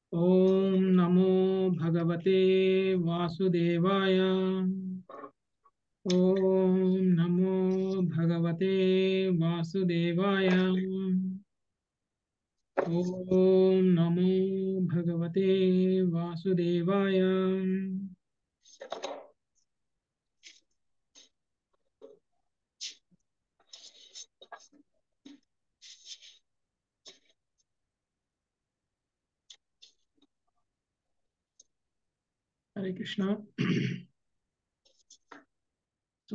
ఓం నమో భగవతే వాసుదేవాయ ఓం నమో భగవతే వాసుదేవాయ ఓం నమో భగవతే వాసుదేవాయ హరే కృష్ణ సో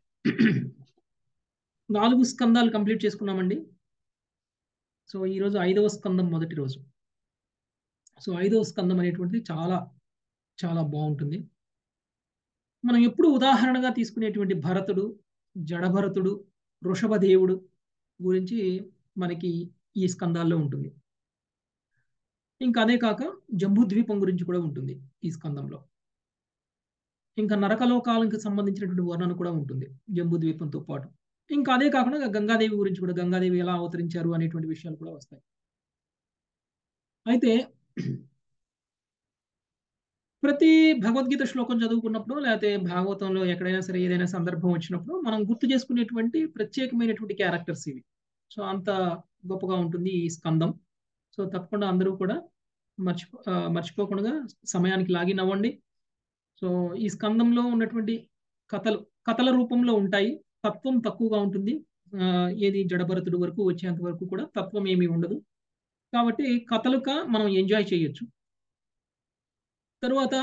నాలుగు స్కందాలు కంప్లీట్ చేసుకున్నామండి సో ఈరోజు ఐదవ స్కందం మొదటి రోజు సో ఐదవ స్కందం అనేటువంటిది చాలా చాలా బాగుంటుంది మనం ఎప్పుడు ఉదాహరణగా తీసుకునేటువంటి భరతుడు జడభరతుడు వృషభదేవుడు గురించి మనకి ఈ స్కందాల్లో ఉంటుంది ఇంకా అదే కాక జంబుద్వీపం గురించి కూడా ఉంటుంది ఈ స్కందంలో ఇంకా నరకలోకాలకు సంబంధించినటువంటి వర్ణన కూడా ఉంటుంది జంబుద్వీపంతో పాటు ఇంకా అదే కాకుండా గంగాదేవి గురించి కూడా గంగాదేవి ఎలా అవతరించారు అనేటువంటి విషయాలు కూడా వస్తాయి అయితే ప్రతి భగవద్గీత శ్లోకం చదువుకున్నప్పుడు లేకపోతే భాగవతంలో ఎక్కడైనా సరే ఏదైనా సందర్భం వచ్చినప్పుడు మనం గుర్తు చేసుకునేటువంటి ప్రత్యేకమైనటువంటి క్యారెక్టర్స్ ఇవి సో అంత గొప్పగా ఉంటుంది ఈ స్కందం సో తప్పకుండా అందరూ కూడా మర్చిపో మర్చిపోకుండా సమయానికి లాగిన్ అవ్వండి సో ఈ స్కందంలో ఉన్నటువంటి కథలు కథల రూపంలో ఉంటాయి తత్వం తక్కువగా ఉంటుంది ఏది జడభరతుడు వరకు వచ్చేంత వరకు కూడా తత్వం ఏమీ ఉండదు కాబట్టి కథలుగా మనం ఎంజాయ్ చేయొచ్చు తరువాత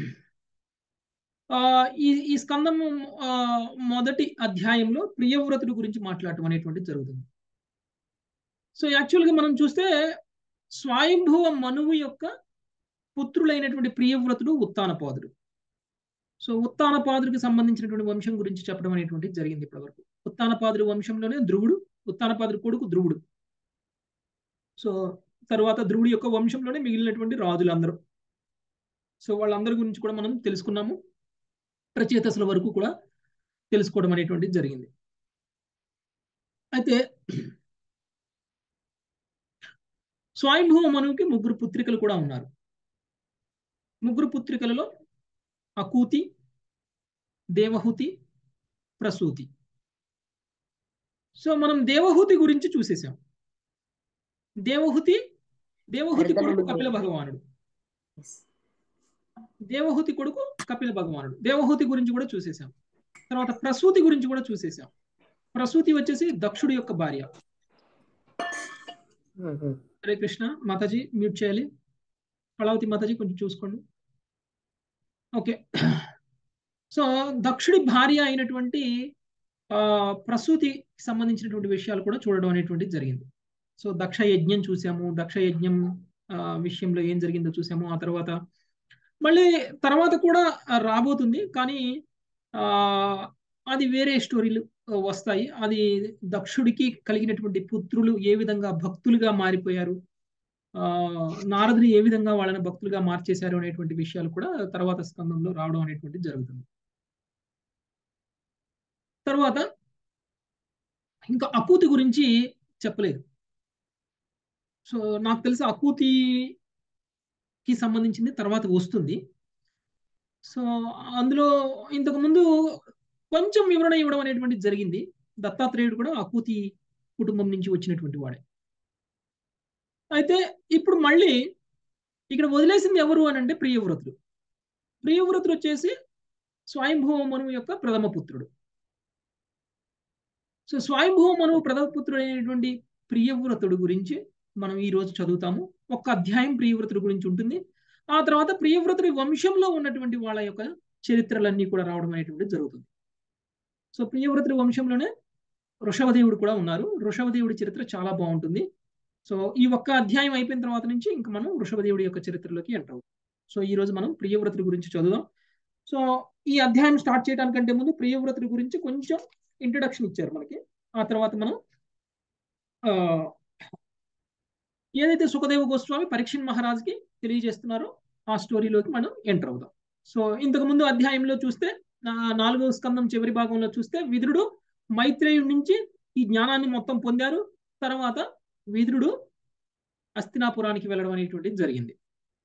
ఈ ఈ స్కందం మొదటి అధ్యాయంలో ప్రియవ్రతుడు గురించి మాట్లాడటం అనేటువంటిది జరుగుతుంది సో యాక్చువల్గా మనం చూస్తే స్వయంభువ మనువు యొక్క పుత్రులైనటువంటి ప్రియవ్రతుడు ఉత్తానపాదుడు సో ఉత్తానపాదుడికి సంబంధించినటువంటి వంశం గురించి చెప్పడం అనేటువంటిది జరిగింది ఇప్పటివరకు ఉత్తానపాదుడి వంశంలోనే ధ్రువుడు ఉత్తానపాదుడి కొడుకు ధ్రువుడు సో తర్వాత ధ్రువుడి యొక్క వంశంలోనే మిగిలినటువంటి రాజులందరూ సో వాళ్ళందరి గురించి కూడా మనం తెలుసుకున్నాము ప్రచేతసుల వరకు కూడా తెలుసుకోవడం అనేటువంటిది జరిగింది అయితే స్వయంభూమ మనువుకి ముగ్గురు పుత్రికలు కూడా ఉన్నారు ముగ్గురు పుత్రికలలో అకూతి దేవహుతి ప్రసూతి సో మనం దేవహుతి గురించి చూసేసాం దేవహుతి దేవహుతి కొడుకు కపిల భగవానుడు దేవహుతి కొడుకు కపిల భగవానుడు దేవహుతి గురించి కూడా చూసేసాం తర్వాత ప్రసూతి గురించి కూడా చూసేసాం ప్రసూతి వచ్చేసి దక్షుడి యొక్క భార్య హరే కృష్ణ మాతాజీ మ్యూట్ చేయాలి కళావతి మాతాజీ కొంచెం చూసుకోండి ఓకే సో దక్షుడి భార్య అయినటువంటి ప్రసూతికి సంబంధించినటువంటి విషయాలు కూడా చూడడం అనేటువంటిది జరిగింది సో దక్ష యజ్ఞం చూసాము దక్ష యజ్ఞం విషయంలో ఏం జరిగిందో చూసాము ఆ తర్వాత మళ్ళీ తర్వాత కూడా రాబోతుంది కానీ అది వేరే స్టోరీలు వస్తాయి అది దక్షుడికి కలిగినటువంటి పుత్రులు ఏ విధంగా భక్తులుగా మారిపోయారు ఆ నారదుని ఏ విధంగా వాళ్ళని భక్తులుగా మార్చేశారు అనేటువంటి విషయాలు కూడా తర్వాత స్కందంలో రావడం అనేటువంటిది జరుగుతుంది తర్వాత ఇంకా అకూతి గురించి చెప్పలేదు సో నాకు తెలిసి అకూతికి సంబంధించింది తర్వాత వస్తుంది సో అందులో ఇంతకు ముందు కొంచెం వివరణ ఇవ్వడం అనేటువంటిది జరిగింది దత్తాత్రేయుడు కూడా అకూతి కుటుంబం నుంచి వచ్చినటువంటి వాడే అయితే ఇప్పుడు మళ్ళీ ఇక్కడ వదిలేసింది ఎవరు అని అంటే ప్రియవ్రతుడు ప్రియవ్రతుడు వచ్చేసి స్వయంభూవ మనువు యొక్క ప్రథమ పుత్రుడు సో స్వయంభూవ మనువు ప్రథమ పుత్రుడు అయినటువంటి ప్రియవ్రతుడు గురించి మనం ఈ రోజు చదువుతాము ఒక్క అధ్యాయం ప్రియవ్రతుడు గురించి ఉంటుంది ఆ తర్వాత ప్రియవ్రతుడి వంశంలో ఉన్నటువంటి వాళ్ళ యొక్క చరిత్రలన్నీ కూడా రావడం అనేటువంటిది జరుగుతుంది సో ప్రియవ్రతుడి వంశంలోనే వృషభదేవుడు కూడా ఉన్నారు వృషభదేవుడి చరిత్ర చాలా బాగుంటుంది సో ఈ ఒక్క అధ్యాయం అయిపోయిన తర్వాత నుంచి ఇంకా మనం వృషభదేవుడి యొక్క చరిత్రలోకి ఎంటర్ అవుతాం సో ఈ రోజు మనం ప్రియవ్రతుడి గురించి చదువుదాం సో ఈ అధ్యాయం స్టార్ట్ చేయడానికంటే ముందు ప్రియవ్రతుడి గురించి కొంచెం ఇంట్రడక్షన్ ఇచ్చారు మనకి ఆ తర్వాత మనం ఏదైతే సుఖదేవ గోస్వామి పరీక్షణ్ మహారాజ్కి తెలియజేస్తున్నారో ఆ స్టోరీలోకి మనం ఎంటర్ అవుదాం సో ఇంతకు ముందు అధ్యాయంలో చూస్తే నాలుగో స్కందం చివరి భాగంలో చూస్తే విదురుడు మైత్రేయుడి నుంచి ఈ జ్ఞానాన్ని మొత్తం పొందారు తర్వాత విదురుడు అస్తినాపురానికి వెళ్ళడం అనేటువంటిది జరిగింది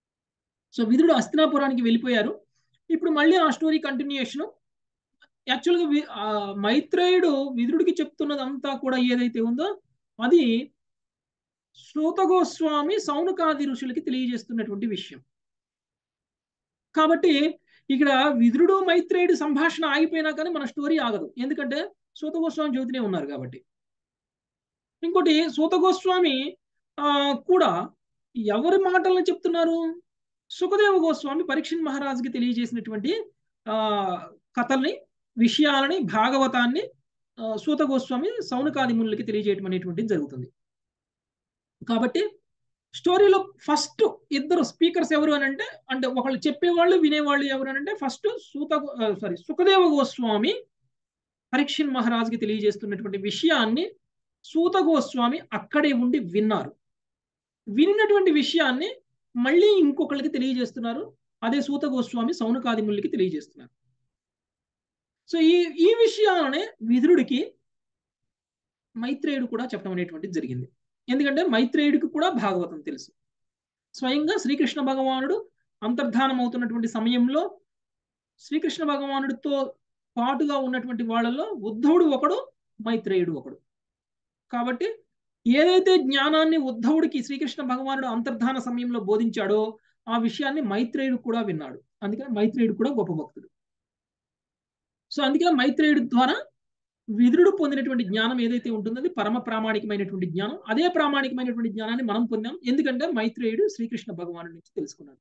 సో విదురుడు హస్తినాపురానికి వెళ్ళిపోయారు ఇప్పుడు మళ్ళీ ఆ స్టోరీ కంటిన్యూషన్ యాక్చువల్గా మైత్రేయుడు విదురుడికి చెప్తున్నదంతా కూడా ఏదైతే ఉందో అది సూత గోస్వామి సౌనకాది ఋషులకి తెలియజేస్తున్నటువంటి విషయం కాబట్టి ఇక్కడ విదురుడు మైత్రేయుడు సంభాషణ ఆగిపోయినా కానీ మన స్టోరీ ఆగదు ఎందుకంటే సూత గోస్వామి జ్యోతినే ఉన్నారు కాబట్టి ఇంకోటి సూత గోస్వామి ఆ కూడా ఎవరి మాటలను చెప్తున్నారు సుఖదేవ గోస్వామి పరీక్షణ్ మహారాజుకి తెలియజేసినటువంటి ఆ కథల్ని విషయాలని భాగవతాన్ని సూత గోస్వామి సౌనకాది మునులకి తెలియజేయటం అనేటువంటిది జరుగుతుంది కాబట్టి స్టోరీలో ఫస్ట్ ఇద్దరు స్పీకర్స్ ఎవరు అని అంటే అంటే ఒకళ్ళు చెప్పేవాళ్ళు వినేవాళ్ళు ఎవరు అని అంటే ఫస్ట్ సూత సారీ సుఖదేవ గోస్వామి పరీక్షణ్ మహారాజుకి తెలియజేస్తున్నటువంటి విషయాన్ని సూత గోస్వామి అక్కడే ఉండి విన్నారు వినినటువంటి విషయాన్ని మళ్ళీ ఇంకొకళ్ళకి తెలియజేస్తున్నారు అదే సూత గోస్వామి సౌనకాదిములకి తెలియజేస్తున్నారు సో ఈ ఈ విషయాలనే విదురుడికి మైత్రేయుడు కూడా చెప్పడం అనేటువంటిది జరిగింది ఎందుకంటే మైత్రేయుడికి కూడా భాగవతం తెలుసు స్వయంగా శ్రీకృష్ణ భగవానుడు అంతర్ధానం అవుతున్నటువంటి సమయంలో శ్రీకృష్ణ భగవానుడితో పాటుగా ఉన్నటువంటి వాళ్ళలో ఉద్ధవుడు ఒకడు మైత్రేయుడు ఒకడు కాబట్టి ఏదైతే జ్ఞానాన్ని ఉద్ధవుడికి శ్రీకృష్ణ భగవానుడు అంతర్ధాన సమయంలో బోధించాడో ఆ విషయాన్ని మైత్రేయుడు కూడా విన్నాడు అందుకని మైత్రేయుడు కూడా గొప్ప భక్తుడు సో అందుకని మైత్రేయుడి ద్వారా విదురుడు పొందినటువంటి జ్ఞానం ఏదైతే ఉంటుందో అది పరమ ప్రామాణికమైనటువంటి జ్ఞానం అదే ప్రామాణికమైనటువంటి జ్ఞానాన్ని మనం పొందాం ఎందుకంటే మైత్రేయుడు శ్రీకృష్ణ భగవాను నుంచి తెలుసుకున్నాడు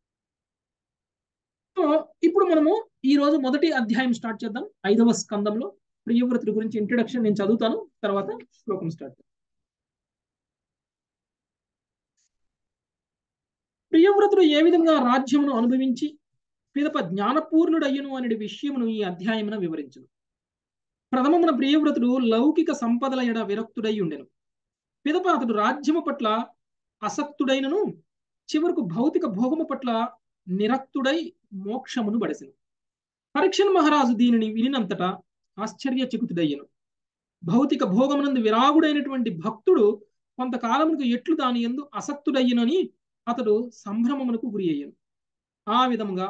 సో ఇప్పుడు మనము ఈ రోజు మొదటి అధ్యాయం స్టార్ట్ చేద్దాం ఐదవ స్కందంలో ప్రియవ్రతుడి గురించి ఇంట్రడక్షన్ నేను చదువుతాను తర్వాత శ్లోకం స్టార్ట్ ప్రియవ్రతుడు ఏ విధంగా రాజ్యమును అనుభవించి పిదప జ్ఞానపూర్ణుడయ్యను అనే విషయమును ఈ అధ్యాయమున వివరించను ప్రథమమున ప్రియవ్రతుడు లౌకిక సంపదల ఎడ విరక్తుడై ఉండెను పిదప అతడు రాజ్యము పట్ల అసక్తుడైనను చివరకు భౌతిక భోగము పట్ల నిరక్తుడై మోక్షమును బడసెను పరీక్షణ మహారాజు దీనిని వినినంతటా ఆశ్చర్యచకితుడయ్యను భౌతిక భోగమునందు విరాగుడైనటువంటి భక్తుడు కొంతకాలమునకు ఎట్లు దాని ఎందు అసక్తుడయ్యనని అతడు సంభ్రమమునకు గురి అయ్యను ఆ విధముగా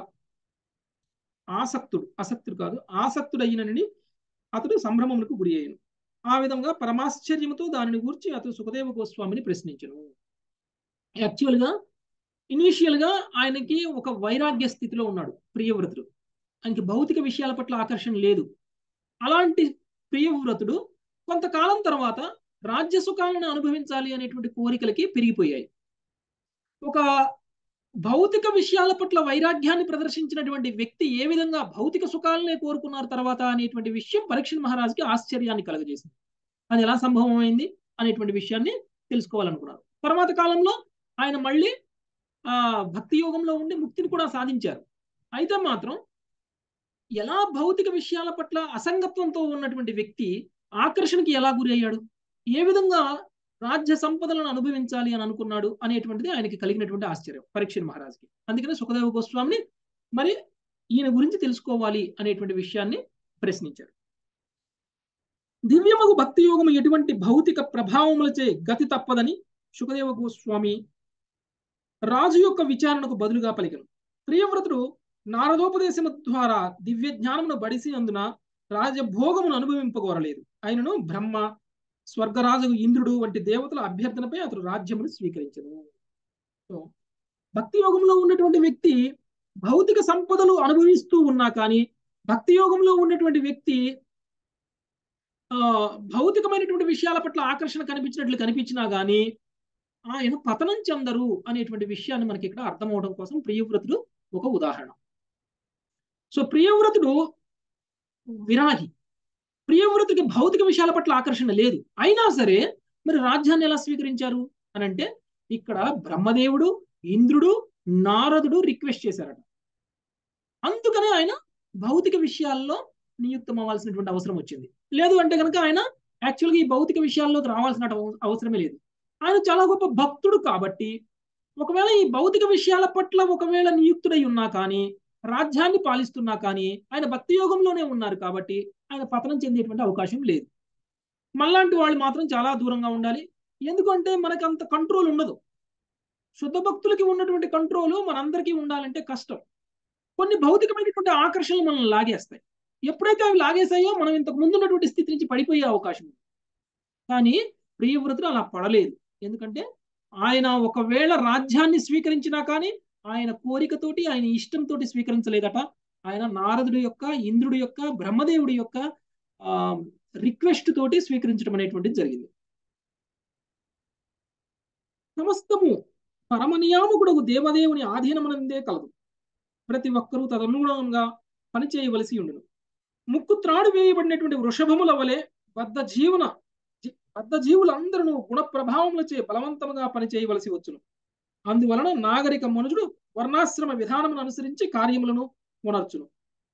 ఆసక్తుడు అసక్తుడు కాదు ఆసక్తుడయ్యనని అతడు సంభ్రమములకు గురి అయ్యను ఆ విధంగా పరమాశ్చర్యముతో దానిని గూర్చి అతడు సుఖదేవ గోస్వామిని ప్రశ్నించను యాక్చువల్గా ఇనీషియల్గా ఆయనకి ఒక వైరాగ్య స్థితిలో ఉన్నాడు ప్రియవ్రతుడు ఆయనకి భౌతిక విషయాల పట్ల ఆకర్షణ లేదు అలాంటి ప్రియవ్రతుడు కొంతకాలం తర్వాత రాజ్య సుఖాలను అనుభవించాలి అనేటువంటి కోరికలకి పెరిగిపోయాయి ఒక భౌతిక విషయాల పట్ల వైరాగ్యాన్ని ప్రదర్శించినటువంటి వ్యక్తి ఏ విధంగా భౌతిక సుఖాలనే కోరుకున్నారు తర్వాత అనేటువంటి విషయం పరీక్ష మహారాజుకి ఆశ్చర్యాన్ని కలగజేసింది అది ఎలా సంభవమైంది అనేటువంటి విషయాన్ని తెలుసుకోవాలనుకున్నారు తర్వాత కాలంలో ఆయన మళ్ళీ ఆ భక్తి యోగంలో ఉండి ముక్తిని కూడా సాధించారు అయితే మాత్రం ఎలా భౌతిక విషయాల పట్ల అసంగత్వంతో ఉన్నటువంటి వ్యక్తి ఆకర్షణకి ఎలా గురి అయ్యాడు ఏ విధంగా రాజ్య సంపదలను అనుభవించాలి అని అనుకున్నాడు అనేటువంటిది ఆయనకి కలిగినటువంటి ఆశ్చర్యం పరీక్ష మహారాజుకి అందుకనే సుఖదేవ గోస్వామిని మరి ఈయన గురించి తెలుసుకోవాలి అనేటువంటి విషయాన్ని ప్రశ్నించారు దివ్యమగు భక్తి యోగము ఎటువంటి భౌతిక ప్రభావములచే గతి తప్పదని సుఖదేవ గోస్వామి రాజు యొక్క విచారణకు బదులుగా పలికను ప్రియవ్రతుడు నారదోపదేశము ద్వారా దివ్య జ్ఞానమును బడిసినందున రాజభోగమును అనుభవింపగోరలేదు ఆయనను బ్రహ్మ స్వర్గరాజు ఇంద్రుడు వంటి దేవతల అభ్యర్థనపై అతడు రాజ్యమును స్వీకరించను సో భక్తి యోగంలో ఉన్నటువంటి వ్యక్తి భౌతిక సంపదలు అనుభవిస్తూ ఉన్నా కానీ భక్తి యోగంలో ఉన్నటువంటి వ్యక్తి ఆ భౌతికమైనటువంటి విషయాల పట్ల ఆకర్షణ కనిపించినట్లు కనిపించినా కానీ ఆయన పతనం చెందరు అనేటువంటి విషయాన్ని మనకి ఇక్కడ అర్థమవడం కోసం ప్రియవ్రతుడు ఒక ఉదాహరణ సో ప్రియవ్రతుడు విరాగి ప్రియవ్రతుడికి భౌతిక విషయాల పట్ల ఆకర్షణ లేదు అయినా సరే మరి రాజ్యాన్ని ఎలా స్వీకరించారు అని అంటే ఇక్కడ బ్రహ్మదేవుడు ఇంద్రుడు నారదుడు రిక్వెస్ట్ చేశారట అందుకనే ఆయన భౌతిక విషయాల్లో నియుక్తం అవ్వాల్సినటువంటి అవసరం వచ్చింది లేదు అంటే కనుక ఆయన యాక్చువల్గా ఈ భౌతిక విషయాల్లోకి రావాల్సిన అవసరమే లేదు ఆయన చాలా గొప్ప భక్తుడు కాబట్టి ఒకవేళ ఈ భౌతిక విషయాల పట్ల ఒకవేళ నియుక్తుడై ఉన్నా కానీ రాజ్యాన్ని పాలిస్తున్నా కానీ ఆయన భక్తి యోగంలోనే ఉన్నారు కాబట్టి ఆయన పతనం చెందేటువంటి అవకాశం లేదు మళ్ళాంటి వాళ్ళు మాత్రం చాలా దూరంగా ఉండాలి ఎందుకంటే మనకు అంత కంట్రోల్ ఉండదు శుద్ధ భక్తులకి ఉన్నటువంటి కంట్రోల్ మనందరికీ ఉండాలంటే కష్టం కొన్ని భౌతికమైనటువంటి ఆకర్షణలు మనల్ని లాగేస్తాయి ఎప్పుడైతే అవి లాగేసాయో మనం ఇంతకు ముందు ఉన్నటువంటి స్థితి నుంచి పడిపోయే అవకాశం ఉంది కానీ ప్రియవ్రతుడు అలా పడలేదు ఎందుకంటే ఆయన ఒకవేళ రాజ్యాన్ని స్వీకరించినా కానీ ఆయన కోరికతోటి ఆయన ఇష్టంతో స్వీకరించలేదట ఆయన నారదుడి యొక్క ఇంద్రుడి యొక్క బ్రహ్మదేవుడి యొక్క ఆ రిక్వెస్ట్ తోటి స్వీకరించడం అనేటువంటిది జరిగింది సమస్తము పరమనియామకుడు దేవదేవుని ఆధీనమనందే కలదు ప్రతి ఒక్కరూ తదనుగుణంగా పనిచేయవలసి ఉండును ముక్కు త్రాడు వేయబడినటువంటి వృషభముల వలె బద్ధ జీవన బద్ధ జీవులందరూ గుణ ప్రభావములచే బలవంతముగా పనిచేయవలసి వచ్చును అందువలన నాగరిక మనుషుడు వర్ణాశ్రమ విధానమును అనుసరించి కార్యములను ఉనర్చును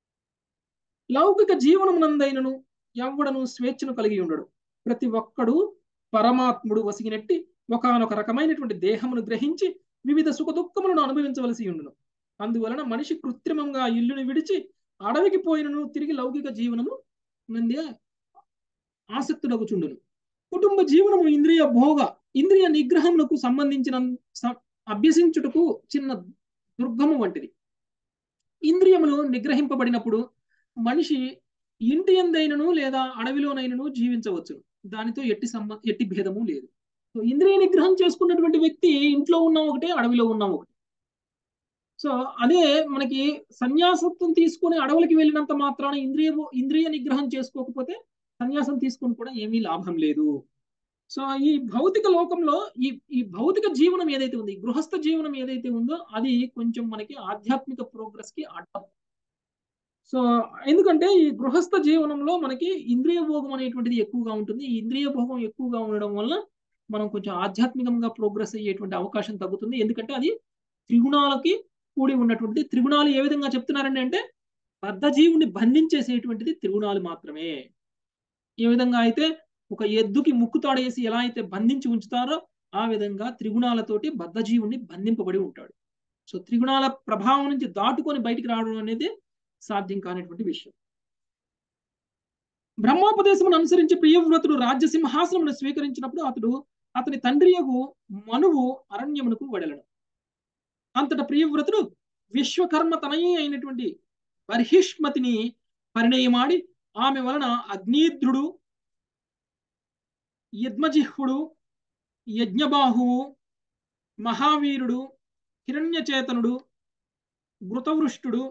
లౌకిక జీవనమునందైనను ఎవ్వడను స్వేచ్ఛను కలిగి ఉండడు ప్రతి ఒక్కడు పరమాత్ముడు వసిగినట్టి ఒకనొక రకమైనటువంటి దేహమును గ్రహించి వివిధ సుఖ దుఃఖములను అనుభవించవలసి ఉండును అందువలన మనిషి కృత్రిమంగా ఇల్లును విడిచి అడవికి పోయినను తిరిగి లౌకిక జీవనము నందే ఆసక్తుడగుచుండును కుటుంబ జీవనము ఇంద్రియ భోగ ఇంద్రియ నిగ్రహములకు సంబంధించిన అభ్యసించుటకు చిన్న దుర్గము వంటిది ఇంద్రియములు నిగ్రహింపబడినప్పుడు మనిషి ఇంటి ఎందైనను లేదా అడవిలోనైనను జీవించవచ్చును దానితో ఎట్టి సంబ ఎట్టి భేదము లేదు సో ఇంద్రియ నిగ్రహం చేసుకున్నటువంటి వ్యక్తి ఇంట్లో ఉన్న ఒకటే అడవిలో ఉన్న ఒకటి సో అదే మనకి సన్యాసత్వం తీసుకుని అడవులకి వెళ్ళినంత మాత్రాన ఇంద్రియ ఇంద్రియ నిగ్రహం చేసుకోకపోతే సన్యాసం తీసుకొని కూడా ఏమీ లాభం లేదు సో ఈ భౌతిక లోకంలో ఈ ఈ భౌతిక జీవనం ఏదైతే ఉంది గృహస్థ జీవనం ఏదైతే ఉందో అది కొంచెం మనకి ఆధ్యాత్మిక ప్రోగ్రెస్ కి అడ్డం సో ఎందుకంటే ఈ గృహస్థ జీవనంలో మనకి ఇంద్రియ భోగం అనేటువంటిది ఎక్కువగా ఉంటుంది ఈ ఇంద్రియ భోగం ఎక్కువగా ఉండడం వల్ల మనం కొంచెం ఆధ్యాత్మికంగా ప్రోగ్రెస్ అయ్యేటువంటి అవకాశం తగ్గుతుంది ఎందుకంటే అది త్రిగుణాలకి కూడి ఉన్నటువంటిది త్రిగుణాలు ఏ విధంగా చెప్తున్నారండి అంటే బద్ధ జీవుని బంధించేసేటువంటిది త్రిగుణాలు మాత్రమే ఏ విధంగా అయితే ఒక ఎద్దుకి ముక్కుతాడేసి ఎలా అయితే బంధించి ఉంచుతారో ఆ విధంగా త్రిగుణాలతోటి బద్ధజీవుని బంధింపబడి ఉంటాడు సో త్రిగుణాల ప్రభావం నుంచి దాటుకొని బయటికి రావడం అనేది సాధ్యం కానిటువంటి విషయం బ్రహ్మోపదేశమును అనుసరించి ప్రియవ్రతుడు రాజ్య సింహాసనమును స్వీకరించినప్పుడు అతడు అతని తండ్రియగు మనువు అరణ్యమునకు వెడలడు అంతట ప్రియవ్రతుడు విశ్వకర్మ తనయే అయినటువంటి బర్హిష్మతిని పరిణయమాడి ఆమె వలన అగ్నిద్రుడు యద్మజిహ్వుడు యజ్ఞబాహువు మహావీరుడు హిరణ్యచేతనుడు మృతవృష్టుడు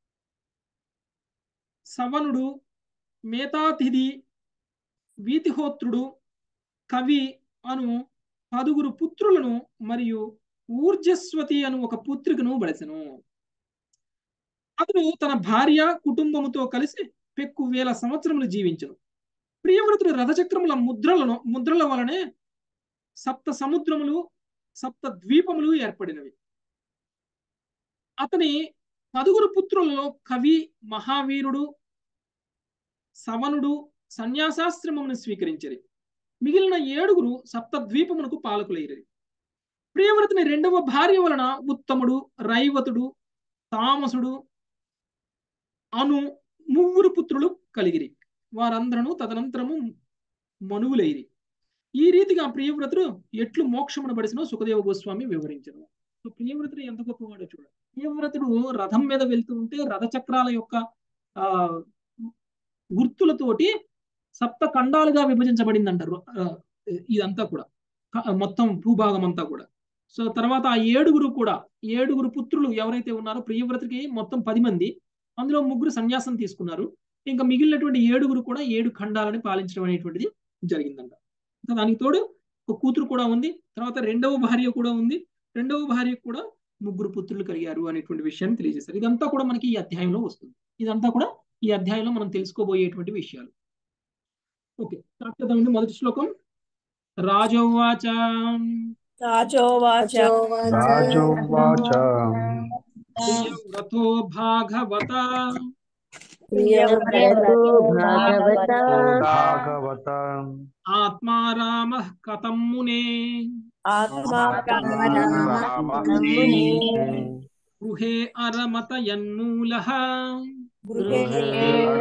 సవనుడు మేతాతిథి వీతిహోత్రుడు కవి అను పదుగురు పుత్రులను మరియు ఊర్జస్వతి అను ఒక పుత్రికను బడసెను అతడు తన భార్య కుటుంబముతో కలిసి పెక్కు వేల సంవత్సరములు జీవించను ప్రియవ్రతుడు రథచక్రముల ముద్రలను ముద్రల వలనే సప్త సముద్రములు సప్త ద్వీపములు ఏర్పడినవి అతని పదుగురు పుత్రులలో కవి మహావీరుడు సవనుడు సన్యాసాశ్రమమును స్వీకరించరి మిగిలిన ఏడుగురు సప్త ద్వీపమునకు పాలకులైరరి ప్రియవ్రతుని రెండవ భార్య వలన ఉత్తముడు రైవతుడు తామసుడు అను ముగ్గురు పుత్రులు కలిగిరి వారందరూ తదనంతరము మనువులైరి ఈ రీతిగా ప్రియవ్రతుడు ఎట్లు మోక్షమును పడిసినో సుఖదేవ గోస్వామి వివరించను సో ప్రియవ్రతుడు ఎంత గొప్పవాడో చూడండి ప్రియవ్రతుడు రథం మీద వెళ్తూ ఉంటే రథ చక్రాల యొక్క ఆ గుర్తులతోటి సప్త ఖండాలుగా విభజించబడింది అంటారు ఇదంతా కూడా మొత్తం భూభాగం అంతా కూడా సో తర్వాత ఆ ఏడుగురు కూడా ఏడుగురు పుత్రులు ఎవరైతే ఉన్నారో ప్రియవ్రతకి మొత్తం పది మంది అందులో ముగ్గురు సన్యాసం తీసుకున్నారు ఇంకా మిగిలినటువంటి ఏడుగురు కూడా ఏడు ఖండాలని పాలించడం అనేటువంటిది జరిగిందంట దానికి తోడు ఒక కూతురు కూడా ఉంది తర్వాత రెండవ భార్య కూడా ఉంది రెండవ భార్య కూడా ముగ్గురు పుత్రులు కలిగారు అనేటువంటి విషయాన్ని తెలియజేశారు ఇదంతా కూడా మనకి ఈ అధ్యాయంలో వస్తుంది ఇదంతా కూడా ఈ అధ్యాయంలో మనం తెలుసుకోబోయేటువంటి విషయాలు ఓకే స్టార్ట్ చేద్దామండి మొదటి శ్లోకం రాజోవాచ రాజోవాచ రాజోవాచ ప్రియవ్రతో భాగవత ప్రియవ్రతో భాగవత భాగవత ఆత్మారామ కథం మునే ఆత్మారామమునే గృహే అరమత యన్మూల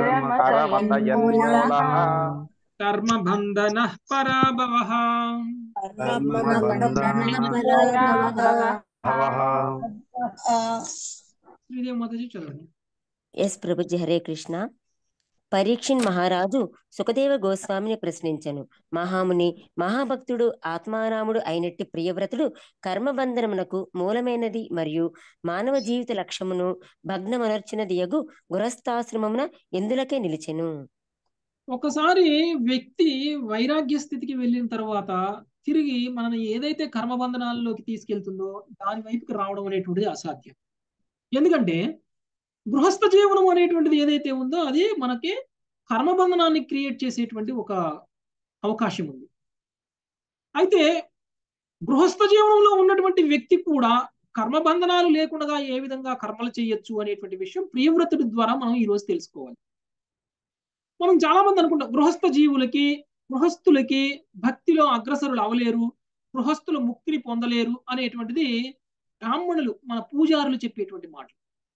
అరమత యన్మూలః కర్మబంధన పరాభవ శ్రీదేవి మాతాజీ చదవండి ఎస్ ప్రభుజీ హరే కృష్ణ పరీక్షిన్ మహారాజు సుఖదేవ గోస్వామిని ప్రశ్నించను మహాముని మహాభక్తుడు ఆత్మారాముడు అయినట్టి ప్రియవ్రతుడు కర్మబంధనమునకు మూలమైనది మరియు మానవ జీవిత లక్ష్యమును భగ్నమనర్చినది యగు గృహస్థాశ్రమమున ఎందులకే నిలిచెను ఒకసారి వ్యక్తి వైరాగ్య స్థితికి వెళ్ళిన తర్వాత తిరిగి మనని ఏదైతే కర్మబంధనాల్లోకి తీసుకెళ్తుందో దాని వైపుకి రావడం అనేటువంటిది అసాధ్యం ఎందుకంటే గృహస్థ జీవనం అనేటువంటిది ఏదైతే ఉందో అది మనకి కర్మబంధనాన్ని క్రియేట్ చేసేటువంటి ఒక అవకాశం ఉంది అయితే గృహస్థ జీవనంలో ఉన్నటువంటి వ్యక్తి కూడా కర్మబంధనాలు లేకుండా ఏ విధంగా కర్మలు చేయొచ్చు అనేటువంటి విషయం ప్రియవ్రతుడి ద్వారా మనం ఈరోజు తెలుసుకోవాలి మనం చాలా మంది అనుకుంటాం గృహస్థ జీవులకి గృహస్థులకి భక్తిలో అగ్రసరులు అవలేరు గృహస్థులు ముక్తిని పొందలేరు అనేటువంటిది బ్రాహ్మణులు మన పూజారులు చెప్పేటువంటి మాట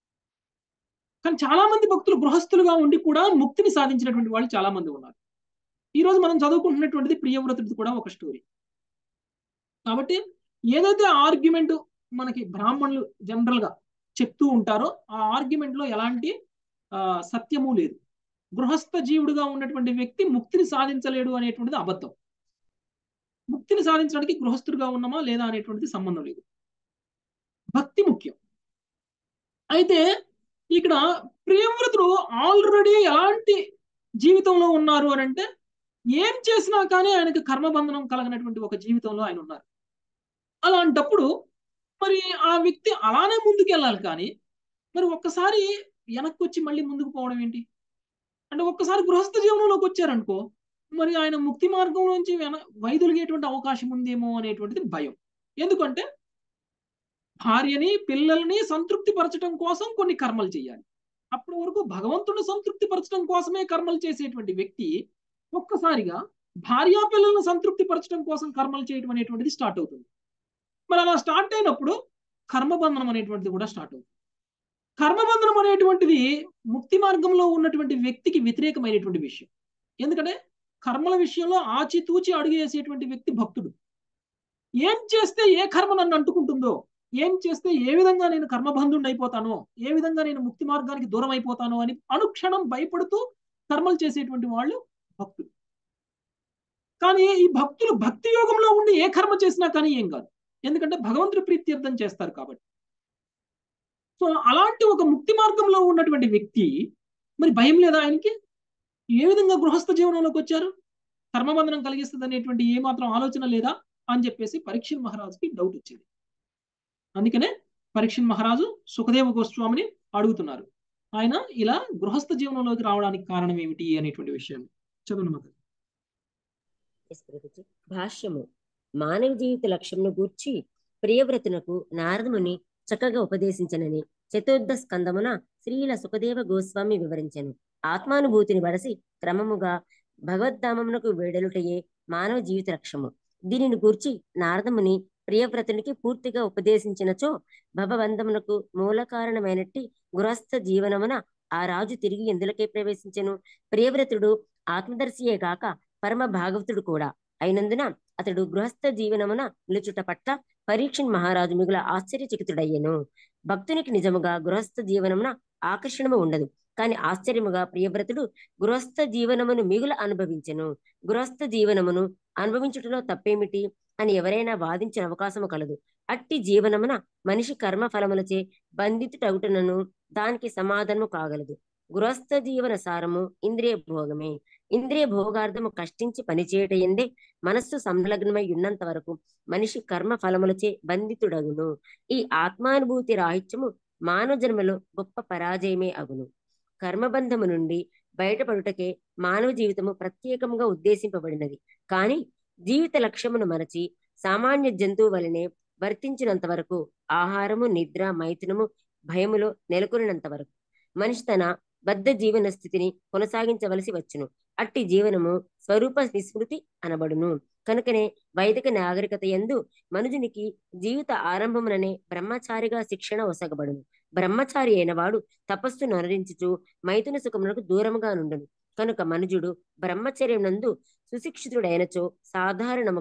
కానీ చాలా మంది భక్తులు గృహస్థులుగా ఉండి కూడా ముక్తిని సాధించినటువంటి వాళ్ళు చాలా మంది ఉన్నారు ఈ రోజు మనం చదువుకుంటున్నటువంటిది ప్రియవ్రతుడిది కూడా ఒక స్టోరీ కాబట్టి ఏదైతే ఆర్గ్యుమెంట్ మనకి బ్రాహ్మణులు జనరల్ గా చెప్తూ ఉంటారో ఆ ఆర్గ్యుమెంట్ లో ఎలాంటి సత్యము లేదు గృహస్థ జీవుడుగా ఉన్నటువంటి వ్యక్తి ముక్తిని సాధించలేడు అనేటువంటిది అబద్ధం ముక్తిని సాధించడానికి గృహస్థుడిగా ఉన్నామా లేదా అనేటువంటిది సంబంధం లేదు భక్తి ముఖ్యం అయితే ఇక్కడ ప్రియవ్రతుడు ఆల్రెడీ ఎలాంటి జీవితంలో ఉన్నారు అని అంటే ఏం చేసినా కానీ ఆయనకు కర్మబంధనం కలగనటువంటి ఒక జీవితంలో ఆయన ఉన్నారు అలాంటప్పుడు మరి ఆ వ్యక్తి అలానే ముందుకు వెళ్ళాలి కానీ మరి ఒక్కసారి వెనక్కి వచ్చి మళ్ళీ ముందుకు పోవడం ఏంటి అంటే ఒక్కసారి గృహస్థ జీవనంలోకి వచ్చారనుకో మరి ఆయన ముక్తి మార్గం నుంచి వెన వైదొలిగేటువంటి అవకాశం ఉందేమో అనేటువంటిది భయం ఎందుకంటే భార్యని పిల్లల్ని సంతృప్తి పరచడం కోసం కొన్ని కర్మలు చేయాలి అప్పటి వరకు భగవంతుడు సంతృప్తి పరచడం కోసమే కర్మలు చేసేటువంటి వ్యక్తి ఒక్కసారిగా భార్యా పిల్లలను సంతృప్తి పరచడం కోసం కర్మలు చేయడం అనేటువంటిది స్టార్ట్ అవుతుంది మరి అలా స్టార్ట్ అయినప్పుడు కర్మబంధనం అనేటువంటిది కూడా స్టార్ట్ అవుతుంది కర్మబంధనం అనేటువంటిది ముక్తి మార్గంలో ఉన్నటువంటి వ్యక్తికి వ్యతిరేకమైనటువంటి విషయం ఎందుకంటే కర్మల విషయంలో ఆచితూచి అడుగు వేసేటువంటి వ్యక్తి భక్తుడు ఏం చేస్తే ఏ కర్మ నన్ను అంటుకుంటుందో ఏం చేస్తే ఏ విధంగా నేను కర్మబంధుండి అయిపోతానో ఏ విధంగా నేను ముక్తి మార్గానికి దూరం అయిపోతానో అని అనుక్షణం భయపడుతూ కర్మలు చేసేటువంటి వాళ్ళు భక్తులు కానీ ఈ భక్తులు భక్తి యోగంలో ఉండి ఏ కర్మ చేసినా కానీ ఏం కాదు ఎందుకంటే భగవంతుడి ప్రీత్యర్థం చేస్తారు కాబట్టి సో అలాంటి ఒక ముక్తి మార్గంలో ఉన్నటువంటి వ్యక్తి మరి భయం లేదా ఆయనకి ఏ విధంగా గృహస్థ జీవనంలోకి వచ్చారు కర్మబంధనం కలిగిస్తుంది అనేటువంటి ఏ మాత్రం ఆలోచన లేదా అని చెప్పేసి పరీక్ష మహారాజుకి డౌట్ వచ్చింది అందుకనే పరీక్ష మహారాజు సుఖదేవ గోస్వామిని అడుగుతున్నారు ఆయన ఇలా గృహస్థ జీవనంలోకి రావడానికి కారణం ఏమిటి అనేటువంటి విషయాన్ని చదువు మాత భాష్యము మానవ జీవిత లక్ష్యంను గూర్చి ప్రియవ్రతునకు నారదముని చక్కగా ఉపదేశించనని చతుర్థ స్కందమున శ్రీల సుఖదేవ గోస్వామి వివరించను ఆత్మానుభూతిని బడసి క్రమముగా భగవద్ధామమునకు వేడలుటయే మానవ జీవిత లక్ష్యము దీనిని గూర్చి నారదముని ప్రియవ్రతునికి పూర్తిగా ఉపదేశించినచో భవబంధమునకు మూల కారణమైనట్టి గృహస్థ జీవనమున ఆ రాజు తిరిగి ఎందులకే ప్రవేశించెను ప్రియవ్రతుడు ఆత్మదర్శియే కాక పరమ భాగవతుడు కూడా అయినందున అతడు గృహస్థ జీవనమున నిలుచుట పట్ల పరీక్షణ్ మహారాజు మిగుల ఆశ్చర్యచకితుడయ్యను భక్తునికి నిజముగా గృహస్థ జీవనమున ఆకర్షణము ఉండదు కాని ఆశ్చర్యముగా ప్రియవ్రతుడు గృహస్థ జీవనమును మిగుల అనుభవించెను గృహస్థ జీవనమును అనుభవించుటలో తప్పేమిటి అని ఎవరైనా వాదించిన అవకాశము కలదు అట్టి జీవనమున మనిషి కర్మ ఫలములచే బంధితుటగుటనను దానికి సమాధానము కాగలదు గృహస్థ జీవన సారము ఇంద్రియ భోగమే ఇంద్రియ భోగార్థము కష్టించి పనిచేయట ఎందే మనస్సు సంలగ్నమై ఉన్నంత వరకు మనిషి కర్మ ఫలములచే బంధితుడగును ఈ ఆత్మానుభూతి రాహిత్యము మానవ జన్మలో గొప్ప పరాజయమే అగును కర్మబంధము నుండి బయటపడుటకే మానవ జీవితము ప్రత్యేకంగా ఉద్దేశింపబడినది కాని జీవిత లక్ష్యమును మరచి సామాన్య జంతువు వలనే వర్తించినంత వరకు ఆహారము నిద్ర మైథునము భయములో నెలకొనినంత వరకు మనిషి తన బద్ధ జీవన స్థితిని కొనసాగించవలసి వచ్చును అట్టి జీవనము స్వరూప విస్మృతి అనబడును కనుకనే వైదిక నాగరికత ఎందు మనుజునికి జీవిత ఆరంభముననే బ్రహ్మచారిగా శిక్షణ ఒసగబడును బ్రహ్మచారి అయిన వాడు తపస్సును అనురించుచు మైథున సుఖమునకు దూరముగా నుండును కనుక మనుజుడు బ్రహ్మచర్యం నందు సుశిక్షితుడైనచో సాధారణముగా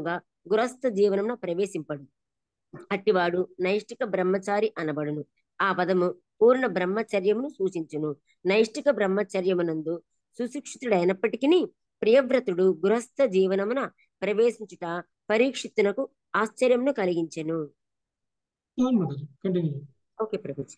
గృహస్థ జీవనమున ప్రవేశింపడు అట్టివాడు నైష్టిక బ్రహ్మచారి అనబడును ఆ పదము పూర్ణ బ్రహ్మచర్యమును సూచించును నైష్టిక బ్రహ్మచర్యమునందు సుశిక్షితుడైనప్పటికీ ప్రియవ్రతుడు గృహస్థ జీవనమున ప్రవేశించుట పరీక్షిత్తునకు ఆశ్చర్యమును కలిగించెను కంటిన్యూ ఓకే ప్రభుజీ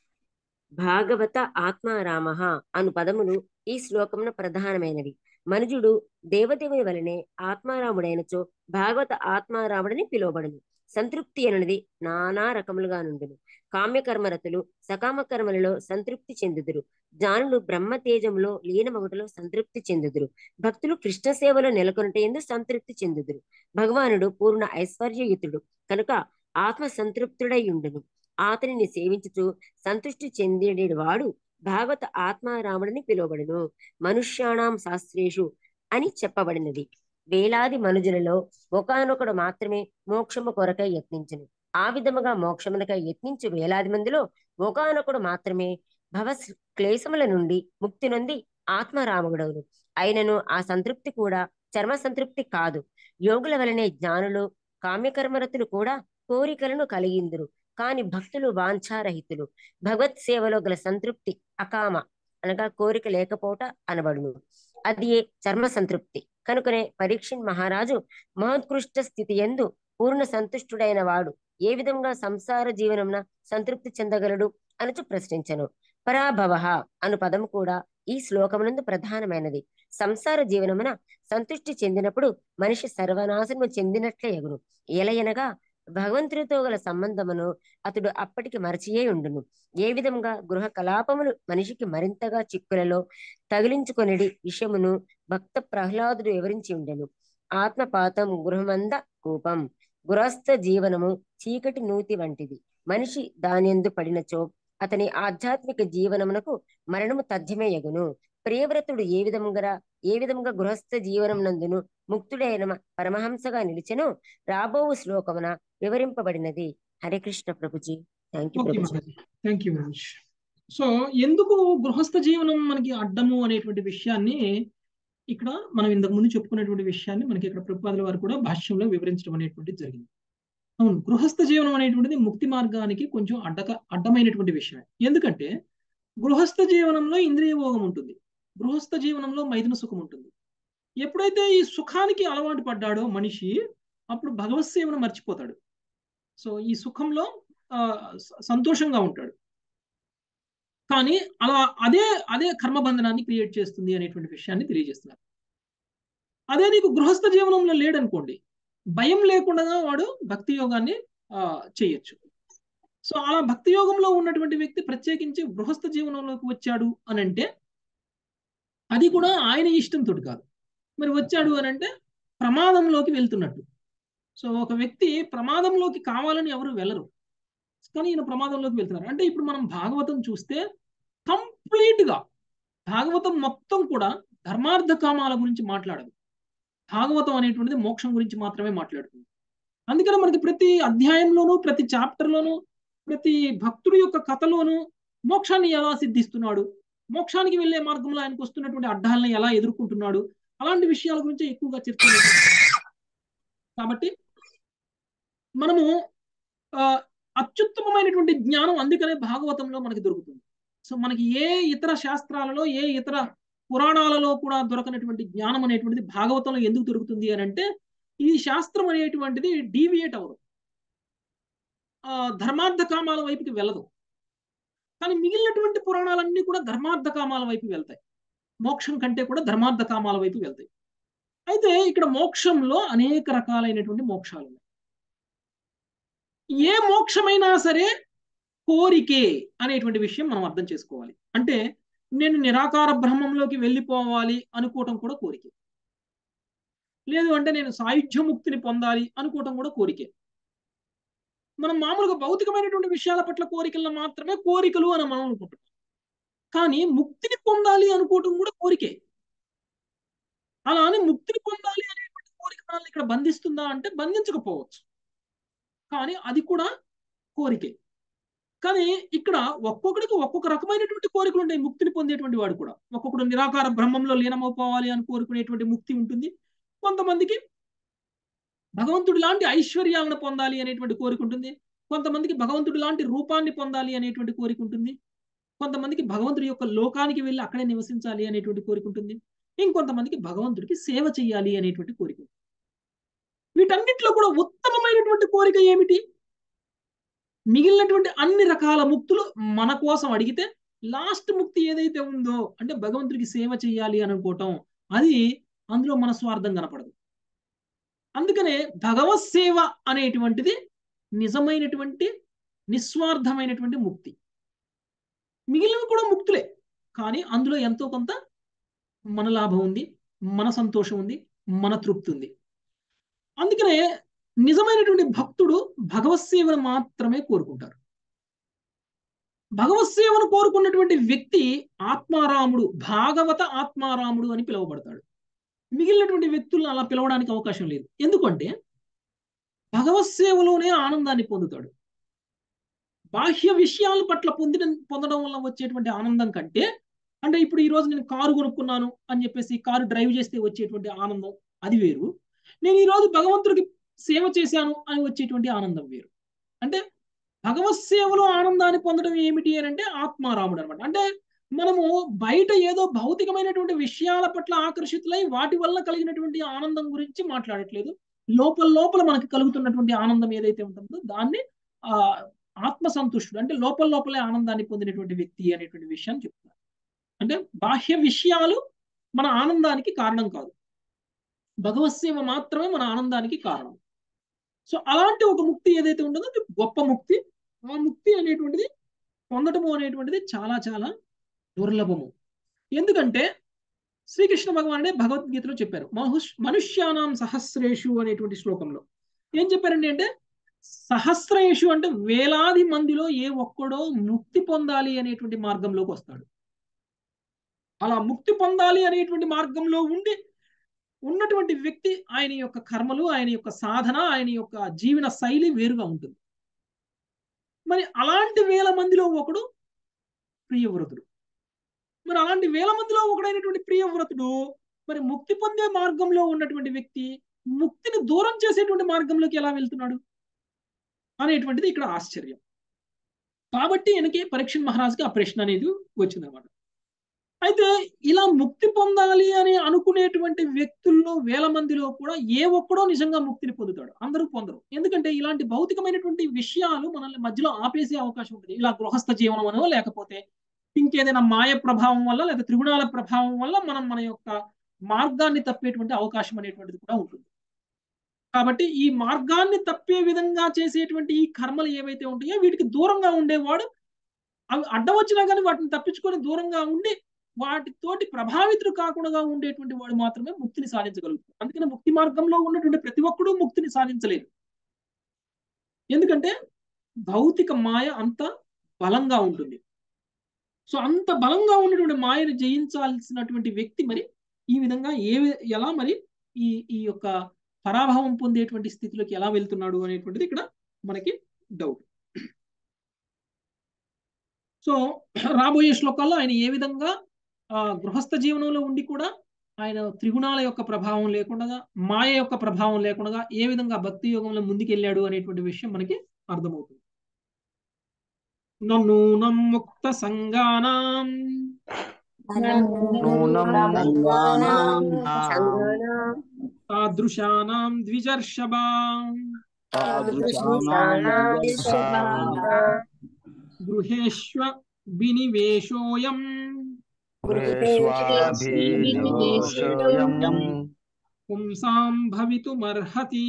భాగవత ఆత్మారామ అను పదములు ఈ శ్లోకమున ప్రధానమైనవి మనుజుడు దేవదేవుని వలనే ఆత్మారాముడైనచో భాగవత ఆత్మారాముడని పిలువబడును సంతృప్తి అనేది నానా రకములుగా నుండును కామ్యకర్మరతులు సకామ కర్మలలో సంతృప్తి చెందుదురు జ్ఞానులు బ్రహ్మ తేజములో లీనమగుటలో సంతృప్తి చెందుదురు భక్తులు కృష్ణ సేవలో నెలకొనట ఎందు సంతృప్తి చెందుదురు భగవానుడు పూర్ణ ఐశ్వర్యయుతుడు కనుక ఆత్మ సంతృప్తుడై ఉండును అతనిని సేవించుచు సంతృష్టి చెందేడు వాడు భాగవత ఆత్మారాముడని పిలువబడును మనుష్యాణం శాస్త్రేషు అని చెప్పబడినది వేలాది మనుజులలో ఒకనొకడు మాత్రమే మోక్షము కొరకై యత్నించును ఆ విధముగా మోక్షమునకై యత్నించు వేలాది మందిలో ఒకనొకడు మాత్రమే భవ క్లేశముల నుండి ముక్తి నొంది ఆత్మరాముడవును అయినను ఆ సంతృప్తి కూడా చర్మ సంతృప్తి కాదు యోగుల వలనే జ్ఞానులు కామ్యకర్మరతులు కూడా కోరికలను కలిగిందురు కాని భక్తులు వాంఛారహితులు భగవత్ సేవలో గల సంతృప్తి అకామ అనగా కోరిక లేకపోవట అనబడును అది చర్మ సంతృప్తి కనుకనే పరీక్షణ్ మహారాజు మహోత్కృష్ట స్థితి ఎందు పూర్ణ సంతుష్టుడైన వాడు ఏ విధంగా సంసార జీవనమున సంతృప్తి చెందగలడు అనుచు ప్రశ్నించను పరాభవ అను పదము కూడా ఈ శ్లోకమునందు ప్రధానమైనది సంసార జీవనమున సంతుష్టి చెందినప్పుడు మనిషి సర్వనాశనము చెందినట్లే ఎగును ఎలయనగా భగవంతునితో గల సంబంధమును అతడు అప్పటికి మరచియే ఉండును ఏ విధంగా గృహ కలాపములు మనిషికి మరింతగా చిక్కులలో తగిలించుకొనిడి విషయమును భక్త ప్రహ్లాదుడు వివరించి ఉండెను ఆత్మపాతం గృహమంద కూపం గృహస్థ జీవనము చీకటి నూతి వంటిది మనిషి దానియందు పడినచో అతని ఆధ్యాత్మిక జీవనమునకు మరణము తథ్యమే యగును ప్రియవ్రతుడు ఏ విధముగా ఏ విధముగా గృహస్థ జీవనం నందును ముక్తుడైన పరమహంసగా నిలిచెను రాబోవు శ్లోకమున వివరింపబడినది హరే కృష్ణ ప్రభుజీ థ్యాంక్ యూ ఓకే ప్రభుజీ మాతాజీ thank you very much so ఎందుకు గృహస్థ జీవనం మనకి అడ్డము అనేటువంటి విషయాన్ని ఇక్కడ మనం ఇంతకు ముందు చెప్పుకునేటువంటి విషయాన్ని మనకి ఇక్కడ ప్రభుపాదుల వారు కూడా భాష్యంలో వివరించడం అనేటువంటిది జరిగింది అవును గృహస్థ జీవనం అనేటువంటిది ముక్తి మార్గానికి కొంచెం అడ్డక అడ్డమైనటువంటి విషయమే ఎందుకంటే గృహస్థ జీవనంలో ఇంద్రియ భోగం ఉంటుంది గృహస్థ జీవనంలో మైథున సుఖం ఉంటుంది ఎప్పుడైతే ఈ సుఖానికి అలవాటు పడ్డాడో మనిషి అప్పుడు భగవత్ సేవను మర్చిపోతాడు సో ఈ సుఖంలో ఆ, స- సంతోషంగా ఉంటాడు కానీ అలా అదే అదే కర్మబంధనాన్ని క్రియేట్ చేస్తుంది అనేటువంటి విషయాన్ని తెలియజేస్తున్నారు అదే నీకు గృహస్థ జీవనంలో లేడనుకోండి భయం లేకుండా వాడు భక్తి యోగాన్ని ఆ, చేయొచ్చు సో అలా భక్తి యోగంలో ఉన్నటువంటి వ్యక్తి ప్రత్యేకించి గృహస్థ జీవనంలోకి వచ్చాడు అని అంటే అది కూడా ఆయన ఇష్టంతో కాదు మరి వచ్చాడు అని అంటే ప్రమాదంలోకి వెళ్తున్నట్టు సో ఒక వ్యక్తి ప్రమాదంలోకి కావాలని ఎవరు వెళ్ళరు కానీ ఈయన ప్రమాదంలోకి వెళ్తున్నారు అంటే ఇప్పుడు మనం భాగవతం చూస్తే కంప్లీట్ గా భాగవతం మొత్తం కూడా ధర్మార్థ కామాల గురించి మాట్లాడదు భాగవతం అనేటువంటిది మోక్షం గురించి మాత్రమే మాట్లాడుతుంది అందుకని మనకి ప్రతి అధ్యాయంలోనూ ప్రతి చాప్టర్లోనూ ప్రతి భక్తుడి యొక్క కథలోనూ మోక్షాన్ని ఎలా సిద్ధిస్తున్నాడు మోక్షానికి వెళ్లే మార్గంలో ఆయనకు వస్తున్నటువంటి అడ్డాలను ఎలా ఎదుర్కొంటున్నాడు అలాంటి విషయాల గురించి ఎక్కువగా చర్చ కాబట్టి మనము ఆ, అత్యుత్తమమైనటువంటి జ్ఞానం అందుకనే భాగవతంలో మనకి దొరుకుతుంది సో మనకి ఏ ఇతర శాస్త్రాలలో ఏ ఇతర పురాణాలలో కూడా దొరకనటువంటి జ్ఞానం అనేటువంటిది భాగవతంలో ఎందుకు దొరుకుతుంది అని అంటే ఈ శాస్త్రం అనేటువంటిది డీవియేట్ అవ్వదు ఆ, ధర్మార్థ కామాల వైపుకి వెళ్ళదు కానీ మిగిలినటువంటి పురాణాలన్నీ కూడా ధర్మార్థ కామాల వైపు వెళ్తాయి మోక్షం కంటే కూడా ధర్మార్థ కామాల వైపు వెళ్తాయి అయితే ఇక్కడ మోక్షంలో అనేక రకాలైనటువంటి మోక్షాలు ఉన్నాయి ఏ మోక్షమైనా సరే కోరికే అనేటువంటి విషయం మనం అర్థం చేసుకోవాలి అంటే నేను నిరాకార బ్రహ్మంలోకి వెళ్ళిపోవాలి అనుకోవటం కూడా కోరికే లేదు అంటే నేను సాయుధ్య ముక్తిని పొందాలి అనుకోవటం కూడా కోరికే మనం మామూలుగా భౌతికమైనటువంటి విషయాల పట్ల కోరికలను మాత్రమే కోరికలు అని మనం అనుకుంటున్నాం కానీ ముక్తిని పొందాలి అనుకోవటం కూడా కోరికే అలా అని ముక్తిని పొందాలి అనేటువంటి కోరిక మనల్ని ఇక్కడ బంధిస్తుందా అంటే బంధించకపోవచ్చు కానీ అది కూడా కోరికే కానీ ఇక్కడ ఒక్కొక్కడికి ఒక్కొక్క రకమైనటువంటి కోరికలు ఉంటాయి ముక్తిని పొందేటువంటి వాడు కూడా ఒక్కొక్కడు నిరాకార బ్రహ్మంలో లీనమైపోవాలి అని కోరుకునేటువంటి ముక్తి ఉంటుంది కొంతమందికి భగవంతుడి లాంటి ఐశ్వర్యాలను పొందాలి అనేటువంటి కోరిక ఉంటుంది కొంతమందికి భగవంతుడి లాంటి రూపాన్ని పొందాలి అనేటువంటి కోరిక ఉంటుంది కొంతమందికి భగవంతుడి యొక్క లోకానికి వెళ్ళి అక్కడే నివసించాలి అనేటువంటి కోరిక ఉంటుంది ఇంకొంతమందికి భగవంతుడికి సేవ చేయాలి అనేటువంటి కోరిక ఉంటుంది. వీటన్నిటిలో కూడా ఉత్తమమైనటువంటి కోరిక ఏమిటి మిగిలినటువంటి అన్ని రకాల ముక్తులు మన కోసం అడిగితే లాస్ట్ ముక్తి ఏదైతే ఉందో అంటే భగవంతుడికి సేవ చేయాలి అని అనుకోవటం అది అందులో మన స్వార్థం కనపడదు అందుకనే భగవత్ సేవ అనేటువంటిది నిజమైనటువంటి నిస్వార్థమైనటువంటి ముక్తి మిగిలినవి కూడా ముక్తులే కానీ అందులో ఎంతో కొంత మన లాభం ఉంది మన సంతోషం ఉంది మన తృప్తి ఉంది అందుకనే నిజమైనటువంటి భక్తుడు భగవత్ సేవను మాత్రమే కోరుకుంటారు భగవత్ సేవను కోరుకున్నటువంటి వ్యక్తి ఆత్మారాముడు భాగవత ఆత్మారాముడు అని పిలువబడతాడు మిగిలినటువంటి వ్యక్తులను అలా పిలవడానికి అవకాశం లేదు ఎందుకంటే భగవత్ సేవలోనే ఆనందాన్ని పొందుతాడు బాహ్య విషయాల పట్ల పొందిన పొందడం వల్ల వచ్చేటువంటి ఆనందం కంటే అంటే ఇప్పుడు ఈ రోజు నేను కారు కొనుక్కున్నాను అని చెప్పేసి కారు డ్రైవ్ చేస్తే వచ్చేటువంటి ఆనందం అది వేరు నేను ఈ రోజు భగవంతుడికి సేవ చేశాను అని వచ్చేటువంటి ఆనందం వేరు అంటే భగవత్ సేవలో ఆనందాన్ని పొందడం ఏమిటి అని అంటే ఆత్మారాముడు అనమాట అంటే మనము బయట ఏదో భౌతికమైనటువంటి విషయాల పట్ల ఆకర్షితులై వాటి వల్ల కలిగినటువంటి ఆనందం గురించి మాట్లాడట్లేదు లోపల లోపల మనకి కలుగుతున్నటువంటి ఆనందం ఏదైతే ఉంటుందో దాన్ని ఆ ఆత్మ సంతుష్టుడు అంటే లోపల లోపలే ఆనందాన్ని పొందినటువంటి వ్యక్తి అనేటువంటి విషయాన్ని చెప్తున్నారు అంటే బాహ్య విషయాలు మన ఆనందానికి కారణం కాదు భగవత్ సేవ మాత్రమే మన ఆనందానికి కారణం సో అలాంటి ఒక ముక్తి ఏదైతే ఉంటుందో అది గొప్ప ముక్తి ఆ ముక్తి అనేటువంటిది పొందటము అనేటువంటిది చాలా చాలా దుర్లభము ఎందుకంటే శ్రీకృష్ణ భగవానుడే భగవద్గీతలో చెప్పారు మహుష్ మనుష్యానాం సహస్రేషు అనేటువంటి శ్లోకంలో ఏం చెప్పారండి అంటే సహస్రేషు అంటే వేలాది మందిలో ఏ ఒక్కడో ముక్తి పొందాలి అనేటువంటి మార్గంలోకి వస్తాడు అలా ముక్తి పొందాలి అనేటువంటి మార్గంలో ఉండి ఉన్నటువంటి వ్యక్తి ఆయన యొక్క కర్మలు ఆయన యొక్క సాధన ఆయన యొక్క జీవన శైలి వేరుగా ఉంటుంది మరి అలాంటి వేల మందిలో ఒకడు ప్రియవ్రతుడు మరి అలాంటి వేల మందిలో ఒకడైనటువంటి ప్రియవ్రతుడు మరి ముక్తి పొందే మార్గంలో ఉన్నటువంటి వ్యక్తి ముక్తిని దూరం చేసేటువంటి మార్గంలోకి ఎలా వెళ్తున్నాడు అనేటువంటిది ఇక్కడ ఆశ్చర్యం కాబట్టి వెనకే పరీక్ష మహారాజుకి ఆ ప్రశ్న అనేది వచ్చిందనమాట అయితే ఇలా ముక్తి పొందాలి అని అనుకునేటువంటి వ్యక్తుల్లో వేల మందిలో కూడా ఏ ఒక్కడో నిజంగా ముక్తిని పొందుతాడు అందరూ పొందరు ఎందుకంటే ఇలాంటి భౌతికమైనటువంటి విషయాలు మనల్ని మధ్యలో ఆపేసే అవకాశం ఉంటుంది ఇలా గృహస్థ జీవనం అనో లేకపోతే ఇంకేదైనా మాయ ప్రభావం వల్ల లేదా త్రిగుణాల ప్రభావం వల్ల మనం మన యొక్క మార్గాన్ని తప్పేటువంటి అవకాశం అనేటువంటిది కూడా ఉంటుంది కాబట్టి ఈ మార్గాన్ని తప్పే విధంగా చేసేటువంటి ఈ కర్మలు ఏవైతే ఉంటాయో వీటికి దూరంగా ఉండేవాడు అవి అడ్డం వచ్చినా కానీ వాటిని తప్పించుకొని దూరంగా ఉండి వాటితోటి ప్రభావితులు కాకుండా ఉండేటువంటి వాడు మాత్రమే ముక్తిని సాధించగలుగుతాడు అందుకని ముక్తి మార్గంలో ఉన్నటువంటి ప్రతి ఒక్కడూ ముక్తిని సాధించలేదు ఎందుకంటే భౌతిక మాయ అంత బలంగా ఉంటుంది సో అంత బలంగా ఉన్నటువంటి మాయను జయించాల్సినటువంటి వ్యక్తి మరి ఈ విధంగా ఏ ఎలా మరి ఈ ఈ యొక్క పరాభవం పొందేటువంటి స్థితిలోకి ఎలా వెళ్తున్నాడు అనేటువంటిది ఇక్కడ మనకి డౌట్ సో రాబోయే శ్లోకాల్లో ఆయన ఏ విధంగా ఆ గృహస్థ జీవనంలో ఉండి కూడా ఆయన త్రిగుణాల యొక్క ప్రభావం లేకుండా మాయ యొక్క ప్రభావం లేకుండా ఏ విధంగా భక్తి యోగంలో ముందుకెళ్ళాడు అనేటువంటి విషయం మనకి అర్థమవుతుంది నూనం ముక్త సంగానాం తాదృశానాం ద్విజర్షభా గృహేష్వ వినివేశోయం పుంసాం భవితుమర్హతి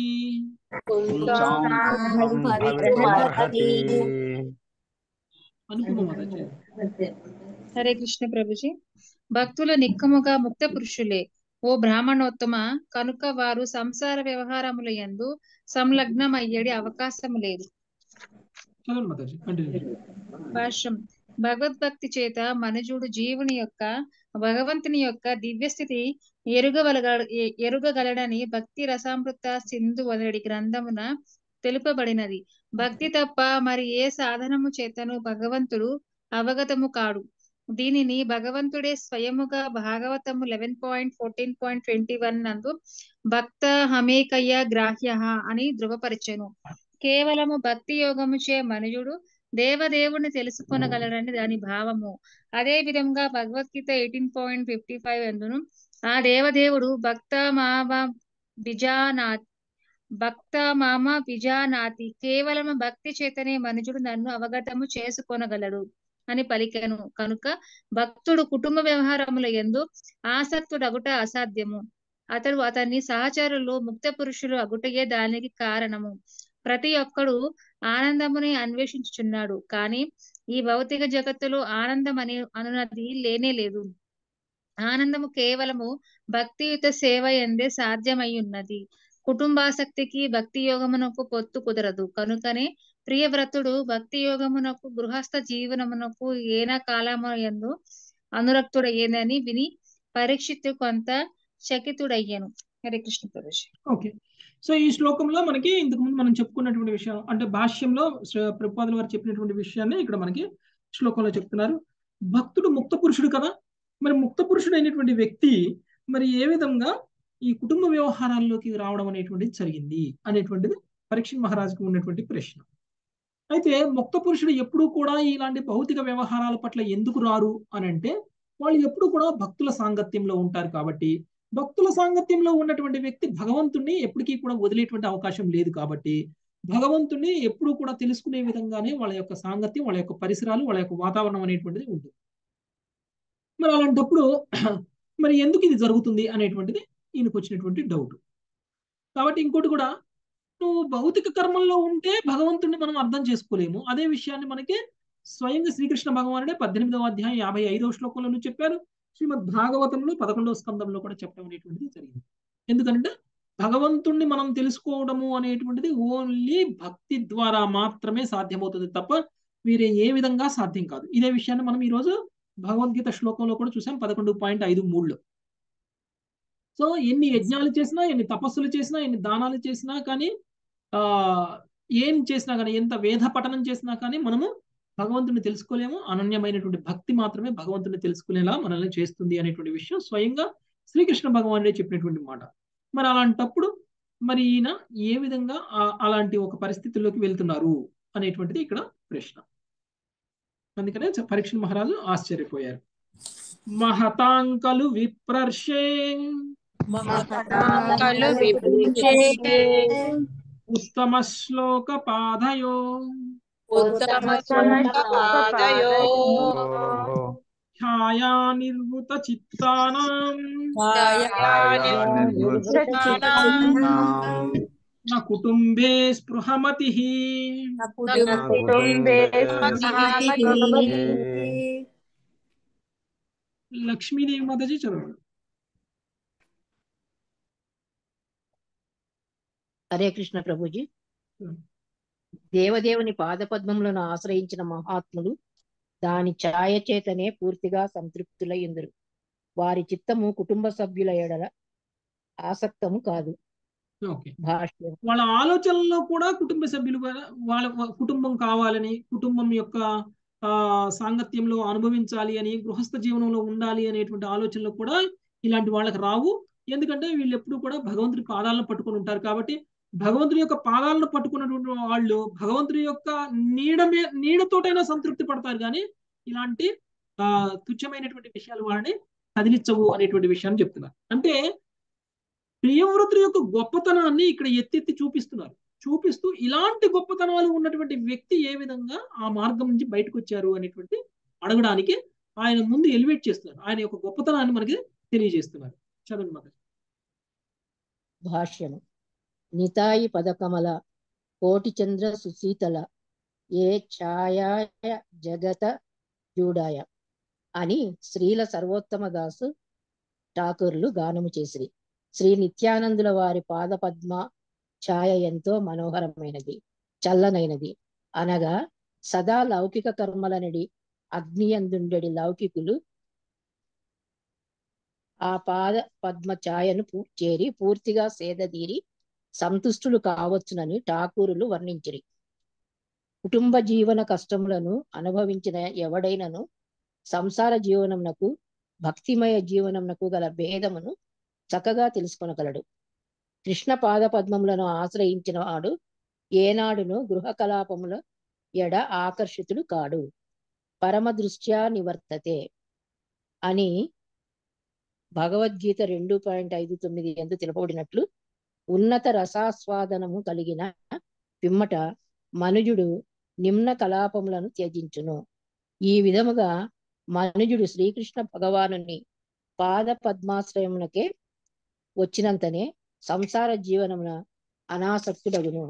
అనుకుమ మాతాజీ హరే కృష్ణ ప్రభుజీ భక్తుల నిక్కముగా ముక్త పురుషులే ఓ బ్రాహ్మణోత్తమ కనుక వారు సంసార వ్యవహారముల యందు సంలగ్నం అయ్యేది అవకాశం లేదు చదవండి మాతాజీ కంటిన్యూ భాష్యం భగవద్భక్తి చేత మనుజుడు జీవుని యొక్క భగవంతుని యొక్క దివ్యస్థితి ఎరుగవలగ ఎ- ఎరుగగలడని భక్తి రసామృత సింధు వదడి గ్రంథమున తెలుపబడినది భక్తి తప్ప మరి ఏ సాధనము చేతను భగవంతుడు అవగతము కాడు దీనిని భగవంతుడే స్వయముగా భాగవతము eleven point fourteen point twenty one నందు భక్త హమేకయ్య గ్రాహ్య అని ధృవపరిచెను కేవలము భక్తి యోగముచే మనుజుడు దేవదేవుని తెలుసుకొనగలడని దాని భావము అదే విధంగా Bhagavad Gita eighteen point fifty five ఎందును ఆ దేవదేవుడు భక్త మామ బిజానా భక్త మామ బిజానాతి కేవలము భక్తి చేతనే మనుజుడు నన్ను అవగతము చేసుకొనగలడు అని పలికెను కనుక భక్తుడు కుటుంబ వ్యవహారముల ఎందు ఆసక్తుడగుట అసాధ్యము అతడు అతన్ని సహచరులు ముక్త పురుషులు అగుటయే దానికి కారణము ప్రతి ఒక్కడు ఆనందముని అన్వేషించుచున్నాడు కానీ ఈ భౌతిక జగత్తులో ఆనందం అనే అనున్నది లేనే లేదు ఆనందము కేవలము భక్తియుత సేవ ఎందే సాధ్యమై ఉన్నది కుటుంబాసక్తికి భక్తి యోగమునకు పొత్తు కుదరదు కనుకనే ప్రియవ్రతుడు భక్తి యోగమునకు గృహస్థ జీవనమునకు ఏన కాలము ఎందు అనురక్తుడయ్యేదని విని పరీక్షిత్తు కొంత చకితుడయ్యను హరే కృష్ణ ప్రభుజీ ఓకే సో ఈ శ్లోకంలో మనకి ఇంతకు ముందు మనం చెప్పుకున్నటువంటి విషయం అంటే భాష్యంలో శ్ర- ప్రభుపాదుల వారు చెప్పినటువంటి విషయాన్ని ఇక్కడ మనకి శ్లోకంలో చెప్తున్నారు భక్తుడు ముక్త పురుషుడు కదా మరి ముక్త పురుషుడు అయినటువంటి వ్యక్తి మరి ఏ విధంగా ఈ కుటుంబ వ్యవహారాల్లోకి రావడం అనేటువంటిది జరిగింది అనేటువంటిది పరీక్ష మహారాజుకు ఉన్నటువంటి ప్రశ్న అయితే ముక్త పురుషుడు ఎప్పుడూ కూడా ఇలాంటి భౌతిక వ్యవహారాల పట్ల ఎందుకు రారు అని అంటే వాళ్ళు ఎప్పుడు కూడా భక్తుల సాంగత్యంలో ఉంటారు కాబట్టి భక్తుల సాంగత్యంలో ఉన్నటువంటి వ్యక్తి భగవంతుణ్ణి ఎప్పటికీ కూడా వదిలేటువంటి అవకాశం లేదు కాబట్టి భగవంతుణ్ణి ఎప్పుడూ కూడా తెలుసుకునే విధంగానే వాళ్ళ యొక్క సాంగత్యం వాళ్ళ యొక్క పరిసరాలు వాళ్ళ యొక్క వాతావరణం అనేటువంటిది ఉంటుంది మరి అలాంటప్పుడు మరి ఎందుకు ఇది జరుగుతుంది అనేటువంటిది ఈయనకు వచ్చినటువంటి డౌట్ కాబట్టి ఇంకోటి కూడా నువ్వు భౌతిక కర్మల్లో ఉంటే భగవంతుణ్ణి మనం అర్థం చేసుకోలేము అదే విషయాన్ని మనకి స్వయంగా శ్రీకృష్ణ భగవానుడే పద్దెనిమిదవ అధ్యాయం యాభై ఐదవ శ్లోకంలోనూ చెప్పారు శ్రీమద్ భాగవతంలో పదకొండవ స్కందంలో కూడా చెప్పడం అనేటువంటిది జరిగింది ఎందుకంటే భగవంతుణ్ణి మనం తెలుసుకోవడము అనేటువంటిది ఓన్లీ భక్తి ద్వారా మాత్రమే సాధ్యమవుతుంది తప్ప వేరే ఏ విధంగా సాధ్యం కాదు ఇదే విషయాన్ని మనం ఈరోజు భగవద్గీత శ్లోకంలో కూడా చూసాం పదకొండు పాయింట్ ఐదు మూడులో సో ఎన్ని యజ్ఞాలు చేసినా ఎన్ని తపస్సులు చేసినా ఎన్ని దానాలు చేసినా కానీ ఆ ఏం చేసినా కానీ ఎంత వేద పఠనం చేసినా కానీ మనము భగవంతుని తెలుసుకోలేము అనన్యమైనటువంటి భక్తి మాత్రమే భగవంతుని తెలుసుకునేలా మనల్ని చేస్తుంది అనేటువంటి విషయం స్వయంగా శ్రీకృష్ణ భగవానుడే చెప్పినటువంటి మాట మరి అలాంటప్పుడు మరి ఈయన ఏ విధంగా ఆ- అలాంటి ఒక పరిస్థితుల్లోకి వెళ్తున్నారు అనేటువంటిది ఇక్కడ ప్రశ్న అందుకనే చ- పరీక్ష మహారాజు ఆశ్చర్యపోయారు మహతాంకలు విప్రర్షే మహతాంకలు విభుంచే ఉత్తమ శ్లోక పాదయో ఉత్తమ పాదయో ఓహో. ఛాయా నిర్వృత చిత్తానాం నాం న కుటుంబే స్పృహమతి కుటుంబే లక్ష్మీదేవి మాతాజీ చదవండి హరే కృష్ణ ప్రభుజీ Hmm. దేవదేవుని పాదపద్మములను ఆశ్రయించిన మహాత్ములు దాని ఛాయ చేతనే పూర్తిగా సంతృప్తులయ్యుందరు వారి చిత్తము కుటుంబ సభ్యుల ఎడల ఆసక్తము కాదు ఓకే భాష్యం వాళ్ళ ఆలోచనలో కూడా కుటుంబ సభ్యులు కూడా వాళ్ళ వాళ్ళ కుటుంబం కావాలని కుటుంబం యొక్క ఆ సాంగత్యంలో అనుభవించాలి అని గృహస్థ జీవనంలో ఉండాలి అనేటువంటి ఆలోచనలు కూడా ఇలాంటి వాళ్ళకి రావు ఎందుకంటే వీళ్ళు ఎప్పుడు కూడా భగవంతుడి పాదాలను పట్టుకొని ఉంటారు కాబట్టి భగవంతుడి యొక్క పాదాలను పట్టుకున్నటువంటి వాళ్ళు భగవంతుడి యొక్క నీడ మే నీడతోటైనా సంతృప్తి పడతారు కానీ ఇలాంటి ఆ తుచ్చమైనటువంటి విషయాలు వాళ్ళని కదిలించవు అనేటువంటి విషయాన్ని చెప్తున్నారు అంటే ప్రియవ్రతుడి యొక్క గొప్పతనాన్ని ఇక్కడ ఎత్తెత్తి చూపిస్తున్నారు చూపిస్తూ ఇలాంటి గొప్పతనాలు ఉన్నటువంటి వ్యక్తి ఏ విధంగా ఆ మార్గం నుంచి బయటకు వచ్చారు అనేటువంటి అడగడానికి ఆయన ముందు ఎలివేట్ చేస్తున్నారు ఆయన యొక్క గొప్పతనాన్ని మనకి తెలియజేస్తున్నారు చదవండి మాత భాష్యము నితాయి పదకమల కోటి చంద్ర సుశీతల ఏ ఛాయాయ జగత జూడాయ అని శ్రీల సర్వోత్తమ దాసు ఠాకూర్లు గానము చేసిరి శ్రీ నిత్యానందుల వారి పాద పద్మ ఛాయ ఎంతో మనోహరమైనది చల్లనైనది అనగా సదా లౌకిక కర్మలనడి అగ్నియందుండెడి లౌకికులు ఆ పాద పద్మ ఛాయను పూ- చేరి పూర్తిగా సేదదీరి సంతుష్టులు కావచ్చునని ఠాకూరులు వర్ణించిరి కుటుంబ జీవన కష్టములను అనుభవించిన ఎవడైనను సంసార జీవనమునకు భక్తిమయ జీవనమునకు గల భేదమును చక్కగా తెలుసుకొనగలడు కృష్ణ పాద పద్మములను ఆశ్రయించిన వాడు ఏనాడును గృహ కలాపముల ఎడ ఆకర్షితుడు కాడు పరమ దృష్ట్యా నివర్తతే అని భగవద్గీత రెండు పాయింట్ ఐదు తొమ్మిది ఎందు తెలుపబడినట్లు ఉన్నత రసాస్వాదనము కలిగిన పిమ్మట మనుజుడు నిమ్న కలాపములను త్యజించును ఈ విధముగా మనుజుడు శ్రీకృష్ణ భగవానుని పాద పద్మాశ్రయమునకే వచ్చినంతనే సంసార జీవనమున అనాసక్తుడగును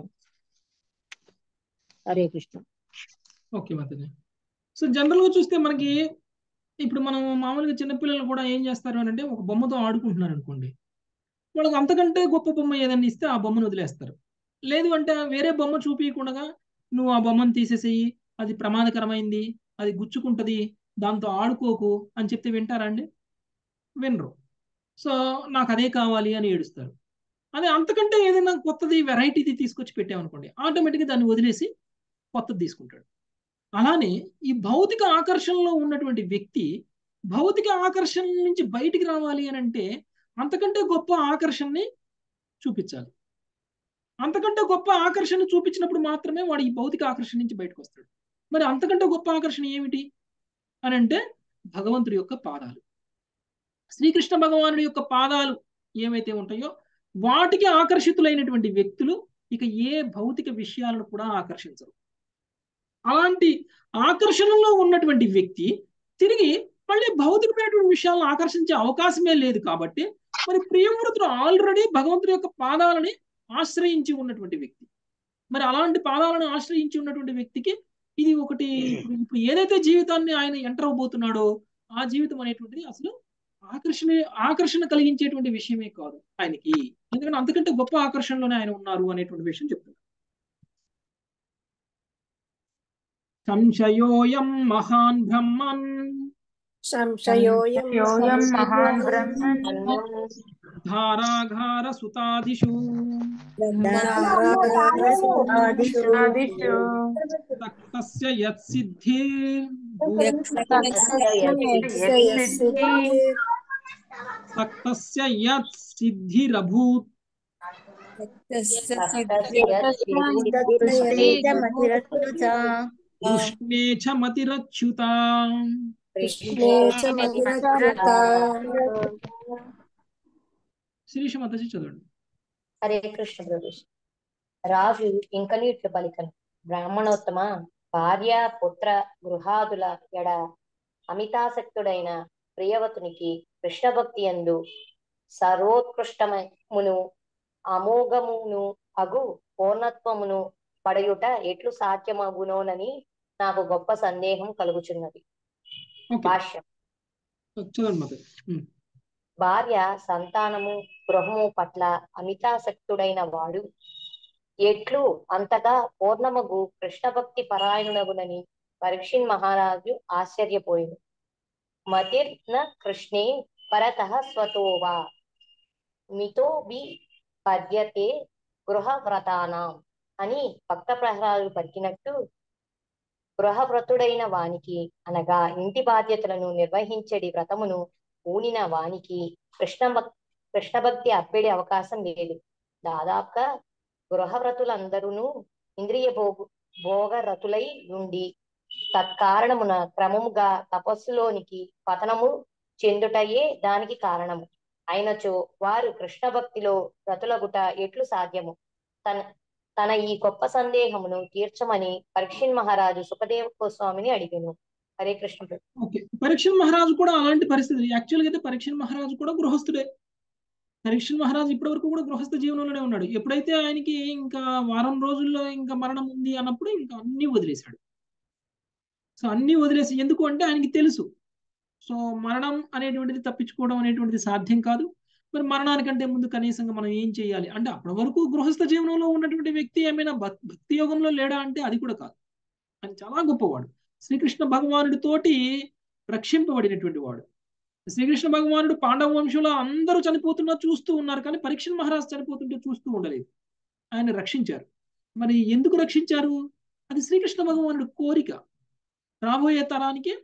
హరే కృష్ణ ఓకే మాతాజీ సో జనరల్ గా చూస్తే మనకి ఇప్పుడు మనం మామూలుగా చిన్నపిల్లలు కూడా ఏం చేస్తారు అని అంటే ఒక బొమ్మతో ఆడుకుంటున్నారు అనుకోండి వాళ్ళకి అంతకంటే గొప్ప బొమ్మ ఏదైనా ఇస్తే ఆ బొమ్మను వదిలేస్తారు లేదు అంటే వేరే బొమ్మ చూపించకుండా నువ్వు ఆ బొమ్మను తీసేసేయి అది ప్రమాదకరమైంది అది గుచ్చుకుంటది దాంతో ఆడుకోకు అని చెప్తే వింటారా అండి వినరు సో నాకు అదే కావాలి అని ఏడుస్తారు అదే అంతకంటే ఏదైనా కొత్తది వెరైటీది తీసుకొచ్చి పెట్టామనుకోండి ఆటోమేటిక్గా దాన్ని వదిలేసి కొత్తది తీసుకుంటాడు అలానే ఈ భౌతిక ఆకర్షణలో ఉన్నటువంటి వ్యక్తి భౌతిక ఆకర్షణ నుంచి బయటికి రావాలి అని అంటే అంతకంటే గొప్ప ఆకర్షణని చూపించాలి అంతకంటే గొప్ప ఆకర్షణ చూపించినప్పుడు మాత్రమే వాడు ఈ భౌతిక ఆకర్షణ నుంచి బయటకు వస్తాడు మరి అంతకంటే గొప్ప ఆకర్షణ ఏమిటి అని అంటే భగవంతుడి యొక్క పాదాలు శ్రీకృష్ణ భగవానుడి యొక్క పాదాలు ఏమైతే ఉంటాయో వాటికి ఆకర్షితులైనటువంటి వ్యక్తులు ఇక ఏ భౌతిక విషయాలను కూడా ఆకర్షించరు అలాంటి ఆకర్షణలో ఉన్నటువంటి వ్యక్తి తిరిగి మళ్ళీ భౌతికమైనటువంటి విషయాలను ఆకర్షించే అవకాశమే లేదు కాబట్టి మరి ప్రియమూర్తుడు ఆల్రెడీ భగవంతుడి యొక్క పాదాలని ఆశ్రయించి ఉన్నటువంటి వ్యక్తి మరి అలాంటి పాదాలను ఆశ్రయించి ఉన్నటువంటి వ్యక్తికి ఇది ఒకటి ఇప్పుడు ఏదైతే జీవితాన్ని ఆయన ఎంటర్ అవబోతున్నాడో ఆ జీవితం అనేటువంటిది అసలు ఆకర్షణ ఆకర్షణ కలిగించేటువంటి విషయమే కాదు ఆయనకి ఎందుకంటే అంతకంటే గొప్ప ఆకర్షణలోనే ఆయన ఉన్నారు అనేటువంటి విషయం చెప్తున్నారు సంశయోయం మహాన్ బ్రహ్మన్ సంశయోయం योऽयं महान् ब्रह्मन् ధారాఘార సుతాదిషు आदिषु తక్తస్య యత్సిద్ధిర్ తక్తస్య యత్ సిద్ధిరభూత్ కృష్ణే చ మతిరచ్యుత శిరీష మతజీ చదవండి హరే కృష్ణ ప్రభు రాజు ఇంకనీట్లు పలికను బ్రాహ్మణోత్తమ భార్య పుత్ర గృహాదుల ఎడ అమితాసక్తుడైన ప్రియవతునికి కృష్ణ భక్తి ఎందు సర్వోత్కృష్టమును అమోఘమును అగు పూర్ణత్వమును పడయుట ఎట్లు సాధ్యమగునోనని నాకు గొప్ప సందేహం కలుగుచున్నది ఓకే భాష్యం చదవండి మత భార్య సంతానము గృహము పట్ల అమితాసక్తుడైన వాడు ఎట్లు అంతగా పూర్ణమగు కృష్ణ భక్తి పరాయణునగునని పరీక్షిన్ మహారాజు ఆశ్చర్యపోయింది మతిర్న కృష్ణే పరత స్వతోవా మితో బి పద్యతే గృహ వ్రతానాం అని భక్త ప్రహ్లాదు పలికినట్టు గృహవ్రతుడైన వానికి అనగా ఇంటి బాధ్యతలను నిర్వహించడి వ్రతమును పూనిన వానికి కృష్ణ భక్ కృష్ణ భక్తి అబ్బెడి అవకాశం లేదు దాదాపుగా గృహవ్రతులందరూ ఇంద్రియ భోగు భోగరతులై ఉండి తత్కారణమున క్రమముగా తపస్సులోనికి పతనము చెందుటయే దానికి కారణము అయినచో వారు కృష్ణ భక్తిలో రతులగుట ఎట్లు సాధ్యము తన తన ఈ గొప్ప సందేహమును తీర్చమని పరీక్షిన్ మహారాజు సుఖదేవ గోస్వామిని అడిగాను హరే కృష్ణ ప్రభు. ఓకే పరీక్షణ్ మహారాజు కూడా అలాంటి పరిస్థితి యాక్చువల్గా అయితే పరీక్షణ్ మహారాజు కూడా గృహస్థుడే పరీక్షణ్ మహారాజు ఇప్పటి వరకు కూడా గృహస్థ జీవనంలోనే ఉన్నాడు ఎప్పుడైతే ఆయనకి ఇంకా వారం రోజుల్లో ఇంకా మరణం ఉంది అన్నప్పుడు ఇంకా అన్ని వదిలేశాడు సో అన్ని వదిలేసి ఎందుకు అంటే ఆయనకి తెలుసు సో మరణం అనేటువంటిది తప్పించుకోవడం అనేటువంటిది సాధ్యం కాదు మరి మరణానికంటే ముందు కనీసంగా మనం ఏం చేయాలి అంటే అప్పటి వరకు గృహస్థ జీవనంలో ఉన్నటువంటి వ్యక్తి ఏమైనా భక్- భక్తి యోగంలో లేడా అంటే అది కూడా కాదు ఆయన చాలా గొప్పవాడు శ్రీకృష్ణ భగవానుడితోటి రక్షింపబడినటువంటి వాడు శ్రీకృష్ణ భగవానుడు పాండవ వంశంలో అందరూ చనిపోతున్నా చూస్తూ ఉన్నారు కానీ పరీక్ష మహారాజు చనిపోతుంటే చూస్తూ ఉండలేదు ఆయన రక్షించారు మరి ఎందుకు రక్షించారు అది శ్రీకృష్ణ భగవానుడి కోరిక రాబోయే తరానికి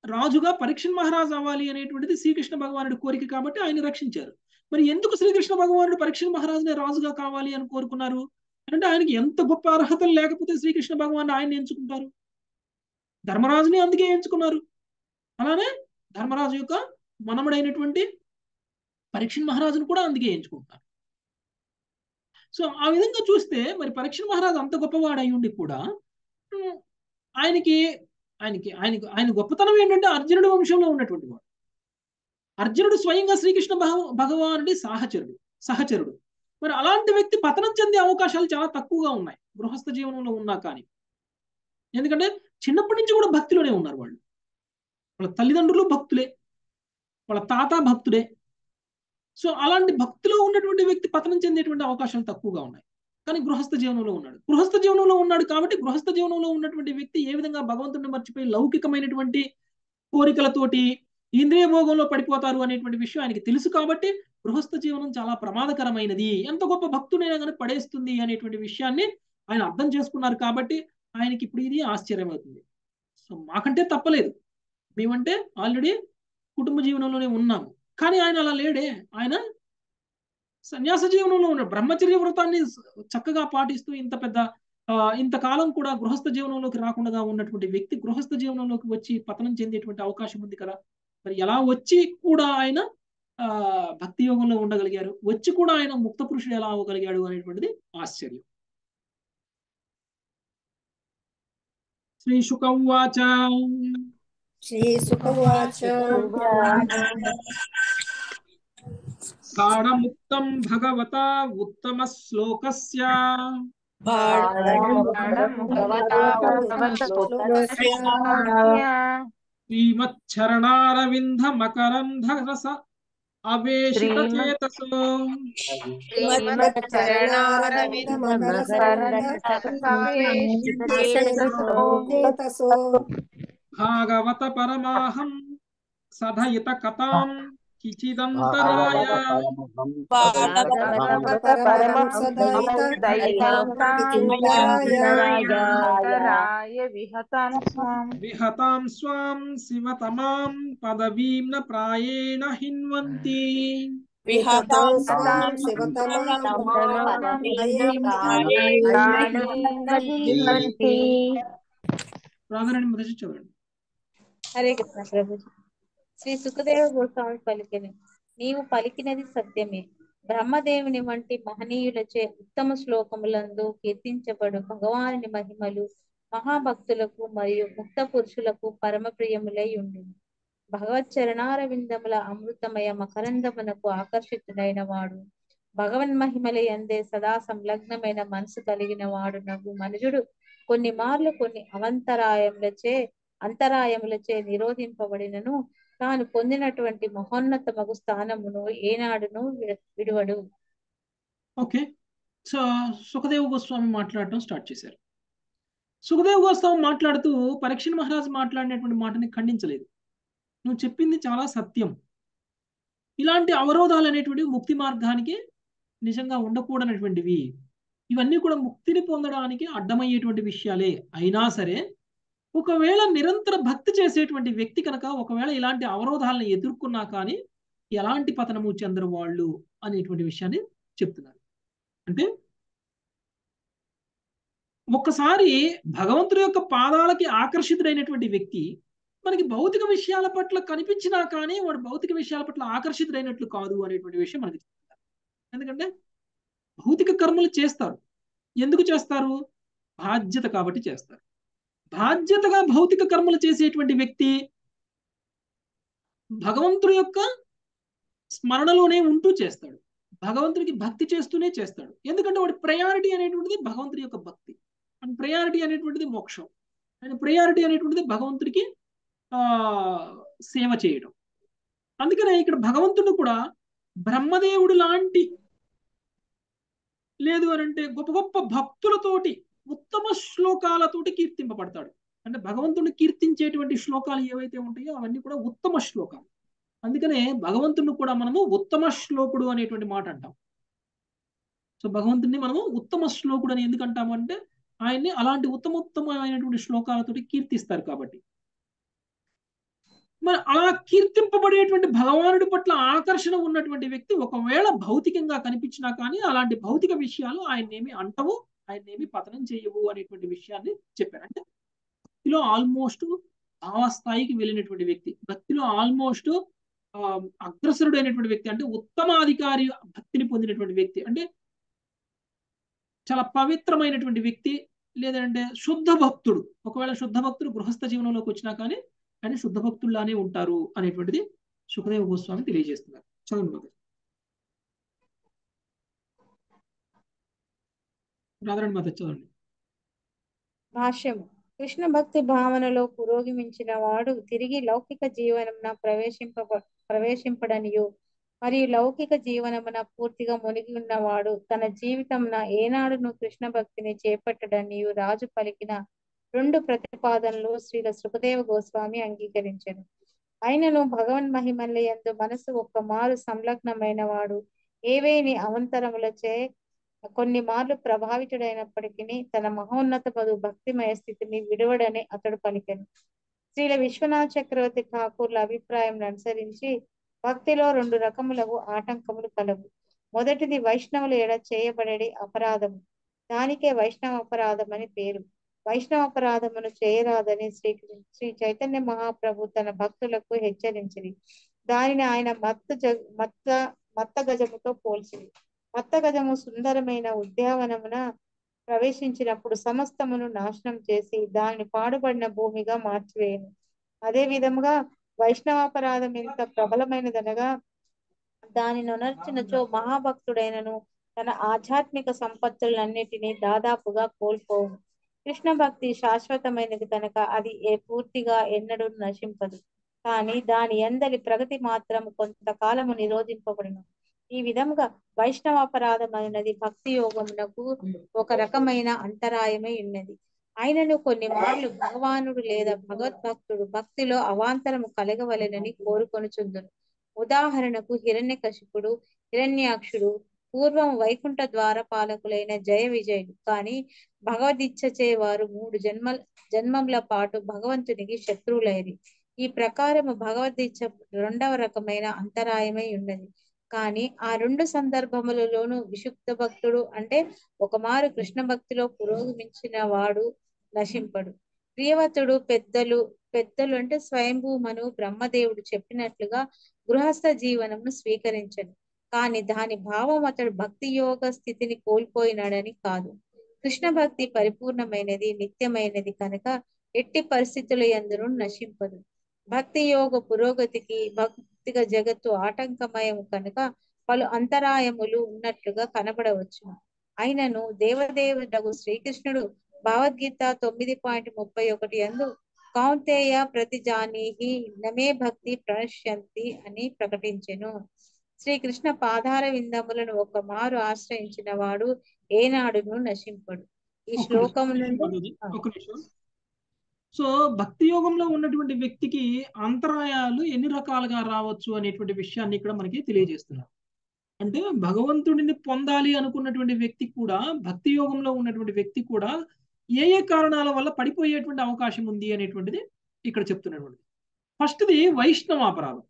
రాజుగా పరీక్షణ్ మహారాజ్ అవ్వాలి అనేటువంటిది శ్రీకృష్ణ భగవానుడి కోరిక కాబట్టి ఆయన రక్షించారు మరి ఎందుకు శ్రీకృష్ణ భగవానుడు పరీక్షణ్ మహారాజునే రాజుగా కావాలి అని కోరుకున్నారు అంటే ఆయనకి ఎంత గొప్ప అర్హతలు లేకపోతే శ్రీకృష్ణ భగవాన్ ఆయన్ని ఎంచుకుంటారు ధర్మరాజుని అందుకే ఎంచుకున్నారు అలానే ధర్మరాజు యొక్క మనముడైనటువంటి పరీక్షణ్ మహారాజును కూడా అందుకే ఎంచుకుంటారు సో ఆ విధంగా చూస్తే మరి పరీక్షణ్ మహారాజు అంత గొప్పవాడు అయి ఉండి కూడా ఉమ్, ఆయనకి ఆయనకి ఆయనకి ఆయన గొప్పతనం ఏంటంటే అర్జునుడి వంశంలో ఉన్నటువంటి వాడు అర్జునుడు స్వయంగా శ్రీకృష్ణ భగ భగవానుడి సహచరుడు సహచరుడు మరి అలాంటి వ్యక్తి పతనం చెందే అవకాశాలు చాలా తక్కువగా ఉన్నాయి గృహస్థ జీవనంలో ఉన్నా కానీ ఎందుకంటే చిన్నప్పటి నుంచి కూడా భక్తిలోనే ఉన్నారు వాళ్ళు వాళ్ళ తల్లిదండ్రులు భక్తులే వాళ్ళ తాత భక్తుడే సో అలాంటి భక్తిలో ఉన్నటువంటి వ్యక్తి పతనం చెందేటువంటి అవకాశాలు తక్కువగా ఉన్నాయి కానీ గృహస్థ జీవనంలో ఉన్నాడు గృహస్థ జీవనంలో ఉన్నాడు కాబట్టి గృహస్థ జీవనంలో ఉన్నటువంటి వ్యక్తి ఏ విధంగా భగవంతుడిని మర్చిపోయి లౌకికమైనటువంటి కోరికలతోటి ఇంద్రియ భోగంలో పడిపోతారు అనేటువంటి విషయం ఆయనకి తెలుసు కాబట్టి గృహస్థ జీవనం చాలా ప్రమాదకరమైనది ఎంత గొప్ప భక్తుడైనా కానీ పడేస్తుంది అనేటువంటి విషయాన్ని ఆయన అర్థం చేసుకున్నారు కాబట్టి ఆయనకి ఇప్పుడు ఇది ఆశ్చర్యం అవుతుంది సో మాకంటే తప్పలేదు మేమంటే ఆల్రెడీ కుటుంబ జీవనంలోనే ఉన్నాము కానీ ఆయన అలా లేడే ఆయన సన్యాస జీవనంలో ఉన్న బ్రహ్మచర్య వ్రతాన్ని చక్కగా పాటిస్తూ ఇంత పెద్ద ఆ, ఇంతకాలం కూడా గృహస్థ జీవనంలోకి రాకుండా ఉన్నటువంటి వ్యక్తి గృహస్థ జీవనంలోకి వచ్చి పతనం చెందేటువంటి అవకాశం ఉంది కదా మరి ఎలా వచ్చి కూడా ఆయన ఆ భక్తి యోగంలో ఉండగలిగారు వచ్చి కూడా ఆయన ముక్త పురుషుడు ఎలా అవ్వగలిగాడు అనేటువంటిది ఆశ్చర్యం శ్రీ శుకవాచ శ్రీసుకవాచ కాడముక్తం భగవత ఉత్తమ శ్లోకస్య శ్రీమచ్చరణారవింద మకరంధ రస అవేశిత చేతసో చేతసో భాగవత పరమాహం సధయిత కథాం కిచిదంతరాయ విహతాం స్వాం శివతమాం పదవీం న ప్రాయేణ హిన్వంతి విహతాం స్వాం రాధారాణి మొదటి చదవండి హరే కృష్ణ ప్రభుజీ శ్రీ సుఖదేవ గోస్వామి పలికిన నీవు పలికినది సత్యమే బ్రహ్మదేవుని వంటి మహనీయులచే ఉత్తమ శ్లోకములందు కీర్తించబడు భగవానుని మహిమలు మహాభక్తులకు మరియు ముక్త పురుషులకు పరమ ప్రియములై ఉండును భగవత్ చరణారవిందముల అమృతమయ మకరందమునకు ఆకర్షితుడైన వాడు భగవన్ మహిమల యందే సదా సంలగ్నమైన మనసు కలిగిన వాడు నవ్వు మనుజుడు కొన్ని మార్లు కొన్ని అవంతరాయములచే అంతరాయములచే నిరోధింపబడినను తాను పొందినటువంటి మహోన్నతమగు స్థానమును ఏనాడును విడ- విడువడు ఓకే సో సుఖదేవ్ గోస్వామి మాట్లాడటం స్టార్ట్ చేశారు సుఖదేవ్ గోస్వామి మాట్లాడుతూ పరీక్షణ్ మహారాజ్ మాట్లాడినటువంటి మాటని ఖండించలేదు నువ్వు చెప్పింది చాలా సత్యం ఇలాంటి అవరోధాలు అనేటువంటివి ముక్తి మార్గానికి నిజంగా ఉండకూడనటువంటివి ఇవన్నీ కూడా ముక్తిని పొందడానికి అడ్డమయ్యేటువంటి విషయాలే అయినా సరే ఒకవేళ నిరంతర భక్తి చేసేటువంటి వ్యక్తి కనుక ఒకవేళ ఇలాంటి అవరోధాలను ఎదుర్కొన్నా కానీ ఎలాంటి పతనము చెందరు వాళ్ళు అనేటువంటి విషయాన్ని చెప్తున్నారు అంటే ఒక్కసారి భగవంతుడి యొక్క పాదాలకి ఆకర్షితుడైనటువంటి వ్యక్తి మనకి భౌతిక విషయాల పట్ల కనిపించినా కానీ వాడు భౌతిక విషయాల పట్ల ఆకర్షితుడైనట్లు కాదు అనేటువంటి విషయం మనకి చెప్తున్నారు ఎందుకంటే భౌతిక కర్మలు చేస్తారు ఎందుకు చేస్తారు బాధ్యత కాబట్టి చేస్తారు బాధ్యతగా భౌతిక కర్మలు చేసేటువంటి వ్యక్తి భగవంతుడి యొక్క స్మరణలోనే ఉంటూ చేస్తాడు భగవంతుడికి భక్తి చేస్తూనే చేస్తాడు ఎందుకంటే వాడి ప్రయారిటీ అనేటువంటిది భగవంతుడి యొక్క భక్తి అండ్ ప్రయారిటీ అనేటువంటిది మోక్షం అండ్ ప్రయారిటీ అనేటువంటిది భగవంతుడికి ఆ సేవ చేయడం అందుకనే ఇక్కడ భగవంతుడు కూడా బ్రహ్మదేవుడు లాంటి లేదు అని అంటే గొప్ప గొప్ప భక్తులతోటి ఉత్తమ శ్లోకాలతోటి కీర్తింపబడతాడు అంటే భగవంతుడిని కీర్తించేటువంటి శ్లోకాలు ఏవైతే ఉంటాయో అవన్నీ కూడా ఉత్తమ శ్లోకాలు అందుకనే భగవంతుడిని కూడా మనము ఉత్తమ శ్లోకుడు అనేటువంటి మాట అంటాం సో భగవంతుడిని మనము ఉత్తమ శ్లోకుడు అని ఎందుకు అంటాము అంటే ఆయన్ని అలాంటి ఉత్తమ ఉత్తమమైనటువంటి శ్లోకాలతోటి కీర్తిస్తారు కాబట్టి మరి అలా కీర్తింపబడేటువంటి భగవానుడి పట్ల ఆకర్షణ ఉన్నటువంటి వ్యక్తి ఒకవేళ భౌతికంగా కనిపించినా కానీ అలాంటి భౌతిక విషయాలు ఆయన్నేమి అంటవు ఆయన్నేమి పతనం చేయవు అనేటువంటి విషయాన్ని చెప్పారు అంటే భక్తిలో ఆల్మోస్ట్ భావస్థాయికి వెళ్ళినటువంటి వ్యక్తి భక్తిలో ఆల్మోస్ట్ అగ్రసరుడైనటువంటి వ్యక్తి అంటే ఉత్తమాధికారి భక్తిని పొందినటువంటి వ్యక్తి అంటే చాలా పవిత్రమైనటువంటి వ్యక్తి లేదంటే శుద్ధ భక్తుడు ఒకవేళ శుద్ధ భక్తుడు గృహస్థ జీవనంలోకి వచ్చినా కానీ కానీ శుద్ధ భక్తుల్లానే ఉంటారు అనేటువంటిది సుఖదేవ గోస్వామి తెలియజేస్తున్నారు చదవండి మాత రాధారాణి మాత చదవండి భాష్యము కృష్ణ భక్తి భావనలో పురోగమించిన వాడు తిరిగి లౌకిక జీవనమున ప్రవేశింప ప్రవేశింపడనియు మరియు లౌకిక జీవనమున పూర్తిగా మునిగి ఉన్నవాడు తన జీవితమున ఏనాడును కృష్ణ భక్తిని చేపట్టడనియు రాజు పలికిన రెండు ప్రతిపాదనలు శ్రీల సుఖదేవ గోస్వామి అంగీకరించను అయినను భగవన్ మహిమలయందు మనసు ఒక్క మారు సంలగ్నమైన వాడు ఏవేని అవంతరములచే కొన్ని మార్లు ప్రభావితుడైనప్పటికీ తన మహోన్నత పదు భక్తిమయ స్థితిని విడవడని అతడు పలికెను శ్రీల విశ్వనాథ్ చక్రవర్తి ఠాకూర్ల అభిప్రాయం అనుసరించి భక్తిలో రెండు రకములకు ఆటంకములు కలవు మొదటిది వైష్ణవుల ఎడ చేయబడే అపరాధము దానికే వైష్ణవ అపరాధం అని పేరు వైష్ణవ అపరాధమును చేయరాదని శ్రీ శ్రీ చైతన్య మహాప్రభు తన భక్తులకు హెచ్చరించింది దానిని ఆయన మత్త జ మత్త మత్త గజముతో పోల్చింది మత్త గజము సుందరమైన ఉద్యానవనమున ప్రవేశించినప్పుడు సమస్తమును నాశనం చేసి దానిని పాడుబడిన భూమిగా మార్చివేయను అదే విధముగా వైష్ణవాపరాధం ఎంత ప్రబలమైనదనగా దాని నొనర్చినచో మహాభక్తుడైనను తన ఆధ్యాత్మిక సంపత్తులన్నిటినీ దాదాపుగా కోల్పోవు కృష్ణ భక్తి శాశ్వతమైనది కనుక అది ఏ పూర్తిగా ఎన్నడూ నశింపదు కానీ దాని ఎందలి ప్రగతి మాత్రం కొంతకాలము నిరోధింపబడును ఈ విధముగా వైష్ణవాపరాధం అనేది భక్తి యోగమునకు ఒక రకమైన అంతరాయమై ఉన్నది ఆయనను కొన్ని మార్లు భగవానుడు లేదా భగవద్భక్తుడు భక్తిలో అవాంతరము కలగవలెనని కోరుకొనుచుందును ఉదాహరణకు హిరణ్యకశిపుడు హిరణ్యాక్షుడు పూర్వం వైకుంఠ ద్వారపాలకులైన జయ విజయుడు కానీ భగవదిచ్చచే వారు మూడు జన్మ జన్మముల పాటు భగవంతునికి శత్రువులైరి ఈ ప్రకారము భగవద్గీత రెండవ రకమైన అంతరాయమై ఉన్నది కానీ ఆ రెండు సందర్భములలోనూ విశుద్ధ భక్తుడు అంటే ఒకమారు కృష్ణ భక్తిలో పురోగమించిన వాడు నశింపడు ప్రియవతుడు పెద్దలు పెద్దలు అంటే స్వయంభూమను బ్రహ్మదేవుడు చెప్పినట్లుగా గృహస్థ జీవనమును స్వీకరించను కానీ దాని భావం అతడు భక్తి యోగ స్థితిని కోల్పోయినాడని కాదు కృష్ణ భక్తి పరిపూర్ణమైనది నిత్యమైనది కనుక ఎట్టి పరిస్థితుల ఎందును నశింపదు భక్తి యోగ పురోగతికి భక్తిగా జగత్తు ఆటంకమయం కనుక పలు అంతరాయములు ఉన్నట్లుగా కనబడవచ్చు అయినను దేవదేవుడగు శ్రీకృష్ణుడు భగవద్గీత తొమ్మిది పాయింట్ ముప్పై ఒకటి అందు కౌంతేయ ప్రతిజానీహి నమే భక్తి ప్రణశ్యంతి అని ప్రకటించెను శ్రీకృష్ణ పాదార విందములను ఒక మారు ఆశ్రయించిన వాడు ఏనాడును నశింపడు ఈ ఒక్క శ్లోకం నిమిషం, నుండి మాధవి, ఒక్క నిమిషం సో భక్తి యోగంలో ఉన్నటువంటి వ్యక్తికి అంతరాయాలు ఎన్ని రకాలుగా రావచ్చు అనేటువంటి విషయాన్ని ఇక్కడ మనకి తెలియజేస్తున్నారు అంటే భగవంతుడిని పొందాలి అనుకున్నటువంటి వ్యక్తి కూడా భక్తి యోగంలో ఉన్నటువంటి వ్యక్తి కూడా ఏ ఏ కారణాల వల్ల పడిపోయేటువంటి అవకాశం ఉంది అనేటువంటిది ఇక్కడ చెప్తున్నటువంటిది ఫస్ట్ది వైష్ణవాపరాధం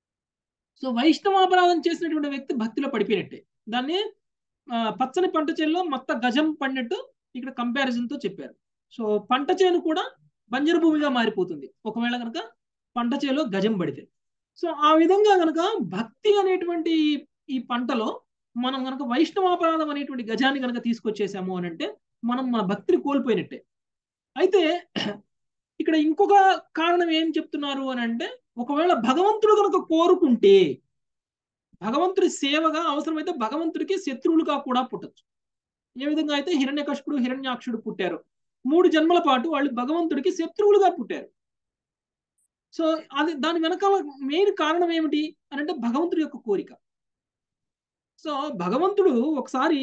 సో వైష్ణవాపరాధం చేసినటువంటి వ్యక్తి భక్తిలో పడిపోయినట్టే దాన్ని ఆ, పచ్చని పంట చేనులో మొత్త గజం పడినట్టు ఇక్కడ కంపారిజన్ తో చెప్పారు సో పంట చేను కూడా బంజరు భూమిగా మారిపోతుంది ఒకవేళ కనుక పంట చేలో గజం పడితే సో ఆ విధంగా కనుక భక్తి అనేటువంటి ఈ పంటలో మనం కనుక వైష్ణవాపరాధం అనేటువంటి గజాన్ని కనుక తీసుకొచ్చేసాము అని అంటే మనం మన భక్తిని కోల్పోయినట్టే అయితే ఇక్కడ ఇంకొక కారణం ఏం చెప్తున్నారు అని అంటే ఒకవేళ భగవంతుడు కనుక కోరుకుంటే భగవంతుడి సేవగా అవసరమైతే భగవంతుడికి శత్రువులుగా కూడా పుట్టచ్చు ఏ విధంగా అయితే హిరణ్యకశిపుడు హిరణ్యాక్షుడు పుట్టారు మూడు జన్మల పాటు వాళ్ళు భగవంతుడికి శత్రువులుగా పుట్టారు సో అది దాని వెనకాల మెయిన్ కారణం ఏమిటి అని అంటే భగవంతుడి యొక్క కోరిక సో భగవంతుడు ఒకసారి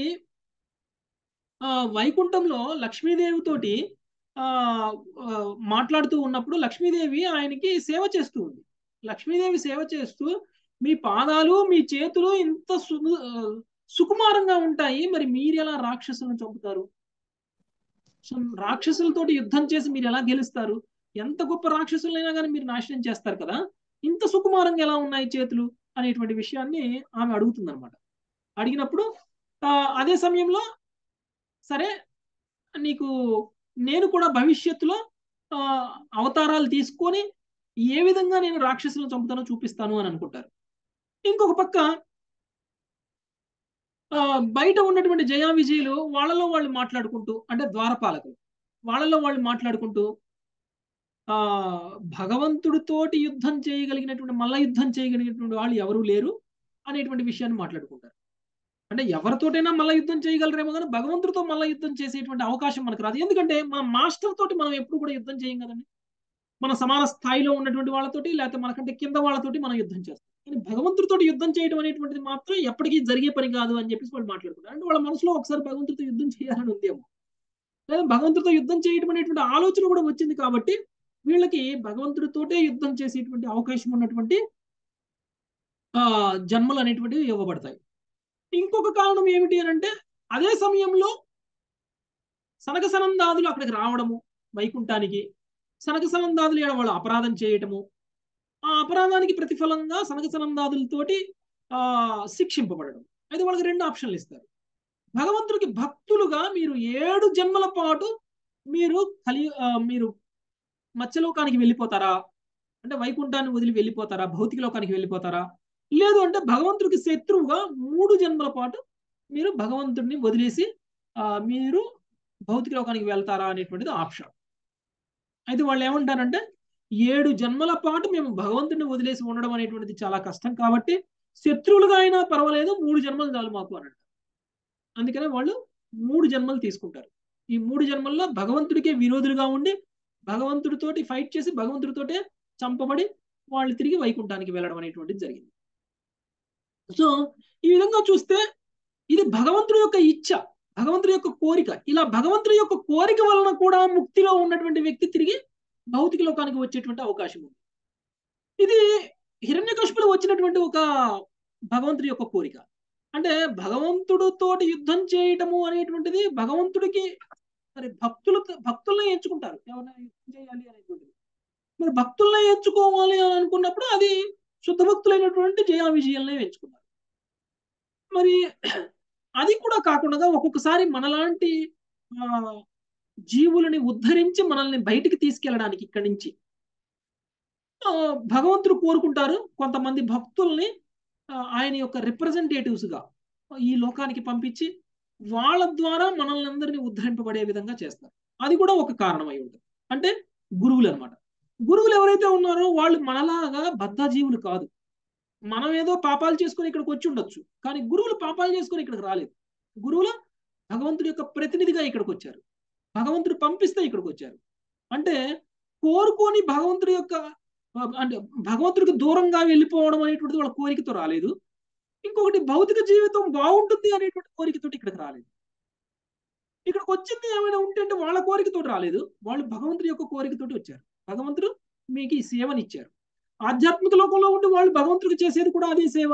ఆ, వైకుంఠంలో లక్ష్మీదేవితోటి ఆ ఆ, మాట్లాడుతూ ఉన్నప్పుడు లక్ష్మీదేవి ఆయనకి సేవ చేస్తూ ఉంది లక్ష్మీదేవి సేవ చేస్తూ మీ పాదాలు మీ చేతులు ఇంత సు ఆ, సుకుమారంగా ఉంటాయి మరి మీరు ఎలా రాక్షసులను చంపుతారు సో రాక్షసులతోటి యుద్ధం చేసి మీరు ఎలా గెలుస్తారు ఎంత గొప్ప రాక్షసులైనా కానీ మీరు నాశనం చేస్తారు కదా ఇంత సుకుమారంగా ఎలా ఉన్నాయి చేతులు అనేటువంటి విషయాన్ని ఆమె అడుగుతుంది అనమాట అడిగినప్పుడు ఆ, అదే సమయంలో సరే నీకు నేను కూడా భవిష్యత్తులో ఆ, అవతారాలు తీసుకొని ఏ విధంగా నేను రాక్షసులను చంపుతానో చూపిస్తాను అని అనుకుంటారు ఇంకొక పక్క ఆ, బయట ఉన్నటువంటి జయా విజయులు వాళ్ళలో వాళ్ళు మాట్లాడుకుంటూ అంటే ద్వారపాలకులు వాళ్ళలో వాళ్ళు మాట్లాడుకుంటూ ఆ భగవంతుడితోటి యుద్ధం చేయగలిగినటువంటి మల్ల యుద్ధం చేయగలిగినటువంటి వాళ్ళు ఎవరూ లేరు అనేటువంటి విషయాన్ని మాట్లాడుకుంటారు అంటే ఎవరితోటైనా మల్ల యుద్ధం చేయగలరేమో కానీ భగవంతుడితో మల్ల యుద్ధం చేసేటువంటి అవకాశం మనకు రాదు ఎందుకంటే మన మాస్టర్ తోటి మనం ఎప్పుడు కూడా యుద్ధం చేయం కదండి మన సమాన స్థాయిలో ఉన్నటువంటి వాళ్ళతోటి లేకపోతే మనకంటే కింద వాళ్ళతోటి మనం యుద్ధం చేస్తాం కానీ భగవంతుడితోటి యుద్ధం చేయడం అనేటువంటిది మాత్రం ఎప్పటికీ జరిగే పని కాదు అని చెప్పేసి వాళ్ళు మాట్లాడుకుంటారు అంటే వాళ్ళ మనసులో ఒకసారి భగవంతుడితో యుద్ధం చేయాలని ఉందేమో లేదా భగవంతుడితో యుద్ధం చేయడం అనేటువంటి ఆలోచన కూడా వచ్చింది కాబట్టి వీళ్ళకి భగవంతుడితోటే యుద్ధం చేసేటువంటి అవకాశం ఉన్నటువంటి ఆ జన్మలు అనేటువంటివి ఇవ్వబడతాయి ఇంకొక కారణం ఏమిటి అని అంటే అదే సమయంలో సనక సనందాదులు అక్కడికి రావడము వైకుంఠానికి సనక సనందాదులు ఏడ వాళ్ళు అపరాధం చేయటము ఆ అపరాధానికి ప్రతిఫలంగా సనక సనందాదులతోటి ఆ శిక్షింపబడడం అయితే వాళ్ళకి రెండు ఆప్షన్లు ఇస్తారు భగవంతుడికి భక్తులుగా మీరు ఏడు జన్మల పాటు మీరు కలి ఆ, మీరు మత్స్యలోకానికి వెళ్ళిపోతారా అంటే వైకుంఠాన్ని వదిలి వెళ్ళిపోతారా భౌతిక లోకానికి వెళ్ళిపోతారా లేదు అంటే భగవంతుడికి శత్రువుగా మూడు జన్మల పాటు మీరు భగవంతుడిని వదిలేసి ఆ, మీరు భౌతిక లోకానికి వెళ్తారా అనేటువంటిది ఆప్షన్ అయితే వాళ్ళు ఏమంటారంటే ఏడు జన్మల పాటు మేము భగవంతుడిని వదిలేసి ఉండడం అనేటువంటిది చాలా కష్టం కాబట్టి శత్రువులుగా అయినా పర్వాలేదు మూడు జన్మలు చాలు మాకు అని అంటారు అందుకనే వాళ్ళు మూడు జన్మలు తీసుకుంటారు ఈ మూడు జన్మల్లో భగవంతుడికే విరోధులుగా ఉండి భగవంతుడితోటి ఫైట్ చేసి భగవంతుడితోటే చంపబడి వాళ్ళు తిరిగి వైకుంఠానికి వెళ్ళడం అనేటువంటిది జరిగింది సో ఈ విధంగా చూస్తే ఇది భగవంతుడి యొక్క ఇచ్చ భగవంతుడి యొక్క కోరిక ఇలా భగవంతుడి యొక్క కోరిక వలన కూడా ముక్తిలో ఉన్నటువంటి వ్యక్తి తిరిగి భౌతిక లోకానికి వచ్చేటువంటి అవకాశం ఉంది ఇది హిరణ్యకశిపులు వచ్చినటువంటి ఒక భగవంతుడి యొక్క కోరిక అంటే భగవంతుడితోటి యుద్ధం చేయటము అనేటువంటిది భగవంతుడికి మరి భక్తులు భక్తుల్ని ఎంచుకుంటారు ఎవరైనా యుద్ధం చేయాలి అనేటువంటిది మరి భక్తుల్ని ఎంచుకోవాలి అని అనుకున్నప్పుడు అది శుద్ధ భక్తులైనటువంటి జయా విజయాలనే ఎంచుకున్నారు మరి అది కూడా కాకుండా ఒక్కొక్కసారి మనలాంటి ఆ, జీవులని ఉద్ధరించి మనల్ని బయటికి తీసుకెళ్ళడానికి ఇక్కడి నుంచి ఆ, భగవంతుడు కోరుకుంటారు కొంతమంది భక్తుల్ని ఆ, ఆయన యొక్క రిప్రజెంటేటివ్స్ గా ఈ లోకానికి పంపించి వాళ్ళ ద్వారా మనల్ని అందరినీ ఉద్ధరింపబడే విధంగా చేస్తారు అది కూడా ఒక కారణం అయి ఉంటుంది అంటే గురువులు అనమాట గురువులు ఎవరైతే ఉన్నారో వాళ్ళు మనలాగా బద్ధ జీవులు కాదు మనం ఏదో పాపాలు చేసుకొని ఇక్కడికి వచ్చి ఉండొచ్చు కానీ గురువులు పాపాలు చేసుకొని ఇక్కడికి రాలేదు గురువులు భగవంతుడి యొక్క ప్రతినిధిగా ఇక్కడికి వచ్చారు భగవంతుడు పంపిస్తే ఇక్కడికి వచ్చారు అంటే కోరుకొని భగవంతుడి యొక్క అంటే భగవంతుడికి దూరంగా వెళ్ళిపోవడం అనేటువంటిది వాళ్ళ కోరికతో రాలేదు ఇంకొకటి భౌతిక జీవితం బాగుంటుంది అనేటువంటి కోరికతో ఇక్కడికి రాలేదు ఇక్కడికి వచ్చింది ఏమైనా ఉంటే అంటే వాళ్ళ కోరికతో రాలేదు వాళ్ళు భగవంతుడి యొక్క కోరికతోటి వచ్చారు భగవంతుడు మీకు ఈ సేవని ఇచ్చారు ఆధ్యాత్మిక లోకంలో ఉండి వాళ్ళు భగవంతుడికి చేసేది కూడా అదే సేవ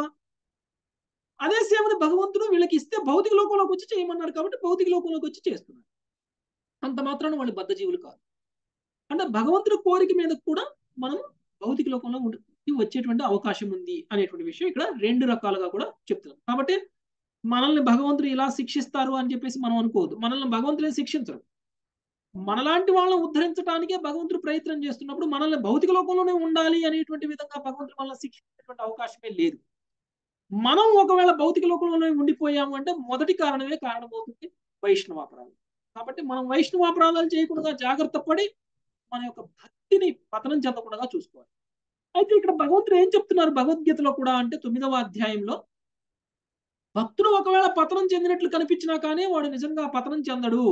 అదే సేవని భగవంతుడు వీళ్ళకి ఇస్తే భౌతిక లోకంలోకి వచ్చి చేయమన్నారు కాబట్టి భౌతిక లోకంలోకి వచ్చి చేస్తున్నారు అంత మాత్రాన వాళ్ళు బద్ధజీవులు కాదు అంటే భగవంతుడి కోరిక మీద కూడా మనం భౌతిక లోకంలో ఉండి వచ్చేటువంటి అవకాశం ఉంది అనేటువంటి విషయం ఇక్కడ రెండు రకాలుగా కూడా చెప్తున్నాం కాబట్టి మనల్ని భగవంతుడు ఇలా శిక్షిస్తారు అని చెప్పేసి మనం అనుకోవద్దు మనల్ని భగవంతుడే శిక్షించరు మనలాంటి వాళ్ళని ఉద్ధరించడానికే భగవంతుడు ప్రయత్నం చేస్తున్నప్పుడు మనల్ని భౌతిక లోకంలోనే ఉండాలి అనేటువంటి విధంగా భగవంతుడు మనల్ని శిక్షించేటువంటి అవకాశమే లేదు మనం ఒకవేళ భౌతిక లోకంలోనే ఉండిపోయాము అంటే మొదటి కారణమే కారణమవుతుంది వైష్ణవాపరాధం కాబట్టి మనం వైష్ణవాపరాధాలు చేయకుండా జాగ్రత్త పడి మన యొక్క భక్తిని పతనం చెందకుండా చూసుకోవాలి అయితే ఇక్కడ భగవంతుడు ఏం చెప్తున్నారు భగవద్గీతలో కూడా అంటే తొమ్మిదవ అధ్యాయంలో భక్తుడు ఒకవేళ పతనం చెందినట్లు కనిపించినా కానీ వాడు నిజంగా పతనం చెందడు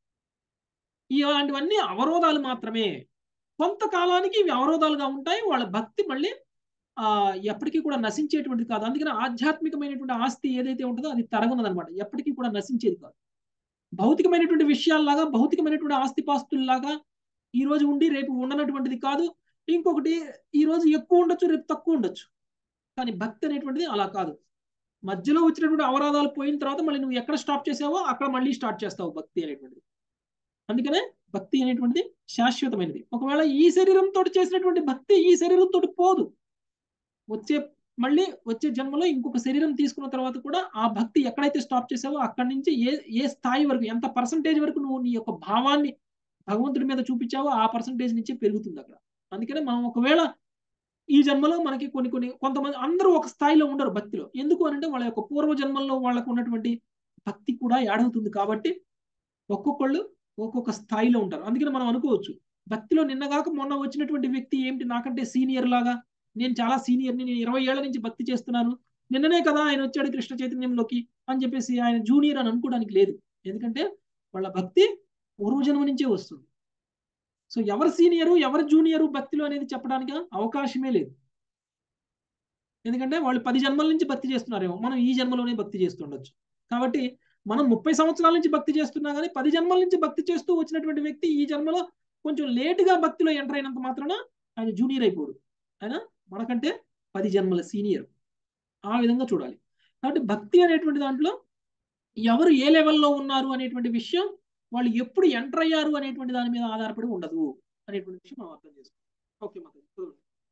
ఇలాంటివన్నీ అవరోధాలు మాత్రమే కొంతకాలానికి ఇవి అవరోధాలుగా ఉంటాయి వాళ్ళ భక్తి మళ్ళీ ఆ ఎప్పటికీ కూడా నశించేటువంటిది కాదు అందుకని ఆధ్యాత్మికమైనటువంటి ఆస్తి ఏదైతే ఉంటుందో అది తరగనదనమాట ఎప్పటికీ కూడా నశించేది కాదు భౌతికమైనటువంటి విషయాల్లాగా భౌతికమైనటువంటి ఆస్తిపాస్తుల్లాగా ఈ రోజు ఉండి రేపు ఉండనటువంటిది కాదు ఇంకొకటి ఈ రోజు ఎక్కువ ఉండొచ్చు రేపు తక్కువ ఉండొచ్చు కానీ భక్తి అనేటువంటిది అలా కాదు మధ్యలో వచ్చినటువంటి అవరాధాలు పోయిన తర్వాత మళ్ళీ నువ్వు ఎక్కడ స్టాప్ చేసావో అక్కడ మళ్ళీ స్టార్ట్ చేస్తావు భక్తి అనేటువంటిది అందుకనే భక్తి అనేటువంటిది శాశ్వతమైనది ఒకవేళ ఈ శరీరంతో చేసినటువంటి భక్తి ఈ శరీరంతో పోదు వచ్చే మళ్ళీ వచ్చే జన్మలో ఇంకొక శరీరం తీసుకున్న తర్వాత కూడా ఆ భక్తి ఎక్కడైతే స్టాప్ చేసావో అక్కడి నుంచి ఏ ఏ స్థాయి వరకు ఎంత పర్సంటేజ్ వరకు నువ్వు నీ యొక్క భావాన్ని భగవంతుడి మీద చూపించావో ఆ పర్సంటేజ్ నుంచే పెరుగుతుంది అక్కడ అందుకనే మనం ఒకవేళ ఈ జన్మలో మనకి కొన్ని కొన్ని కొంతమంది అందరూ ఒక స్థాయిలో ఉండరు భక్తిలో ఎందుకు అని అంటే వాళ్ళ యొక్క పూర్వ జన్మల్లో వాళ్ళకు ఉన్నటువంటి భక్తి కూడా యాడ్ అవుతుంది కాబట్టి ఒక్కొక్కళ్ళు ఒక్కొక్క స్థాయిలో ఉంటారు అందుకని మనం అనుకోవచ్చు భక్తిలో నిన్నగాక మొన్న వచ్చినటువంటి వ్యక్తి ఏమిటి నాకంటే సీనియర్ లాగా నేను చాలా సీనియర్ని నేను ఇరవై ఏళ్ల నుంచి భక్తి చేస్తున్నాను నిన్ననే కదా ఆయన వచ్చాడు కృష్ణ చైతన్యంలోకి అని చెప్పేసి ఆయన జూనియర్ అని అనుకోవడానికి లేదు ఎందుకంటే వాళ్ళ భక్తి పూర్వజన్మ నుంచే వస్తుంది సో ఎవరు సీనియరు ఎవరు జూనియరు భక్తిలో అనేది చెప్పడానికి అవకాశమే లేదు ఎందుకంటే వాళ్ళు పది జన్మల నుంచి భక్తి చేస్తున్నారేమో మనం ఈ జన్మలోనే భక్తి చేస్తుండొచ్చు కాబట్టి మనం ముప్పై సంవత్సరాల నుంచి భక్తి చేస్తున్నా కానీ పది జన్మల నుంచి భక్తి చేస్తూ వచ్చినటువంటి వ్యక్తి ఈ జన్మలో కొంచెం లేటుగా భక్తిలో ఎంటర్ అయినంత మాత్రాన ఆయన జూనియర్ అయిపోడు ఆయన మనకంటే పది జన్మల సీనియర్ ఆ విధంగా చూడాలి కాబట్టి భక్తి అనేటువంటి దాంట్లో ఎవరు ఏ లెవెల్లో ఉన్నారు అనేటువంటి విషయం వాళ్ళు ఎప్పుడు ఎంటర్ అయ్యారు అనేటువంటి దాని మీద ఆధారపడి ఉండదు అనేటువంటి విషయం మనం అర్థం చేసుకోవాలి ఓకే మాకు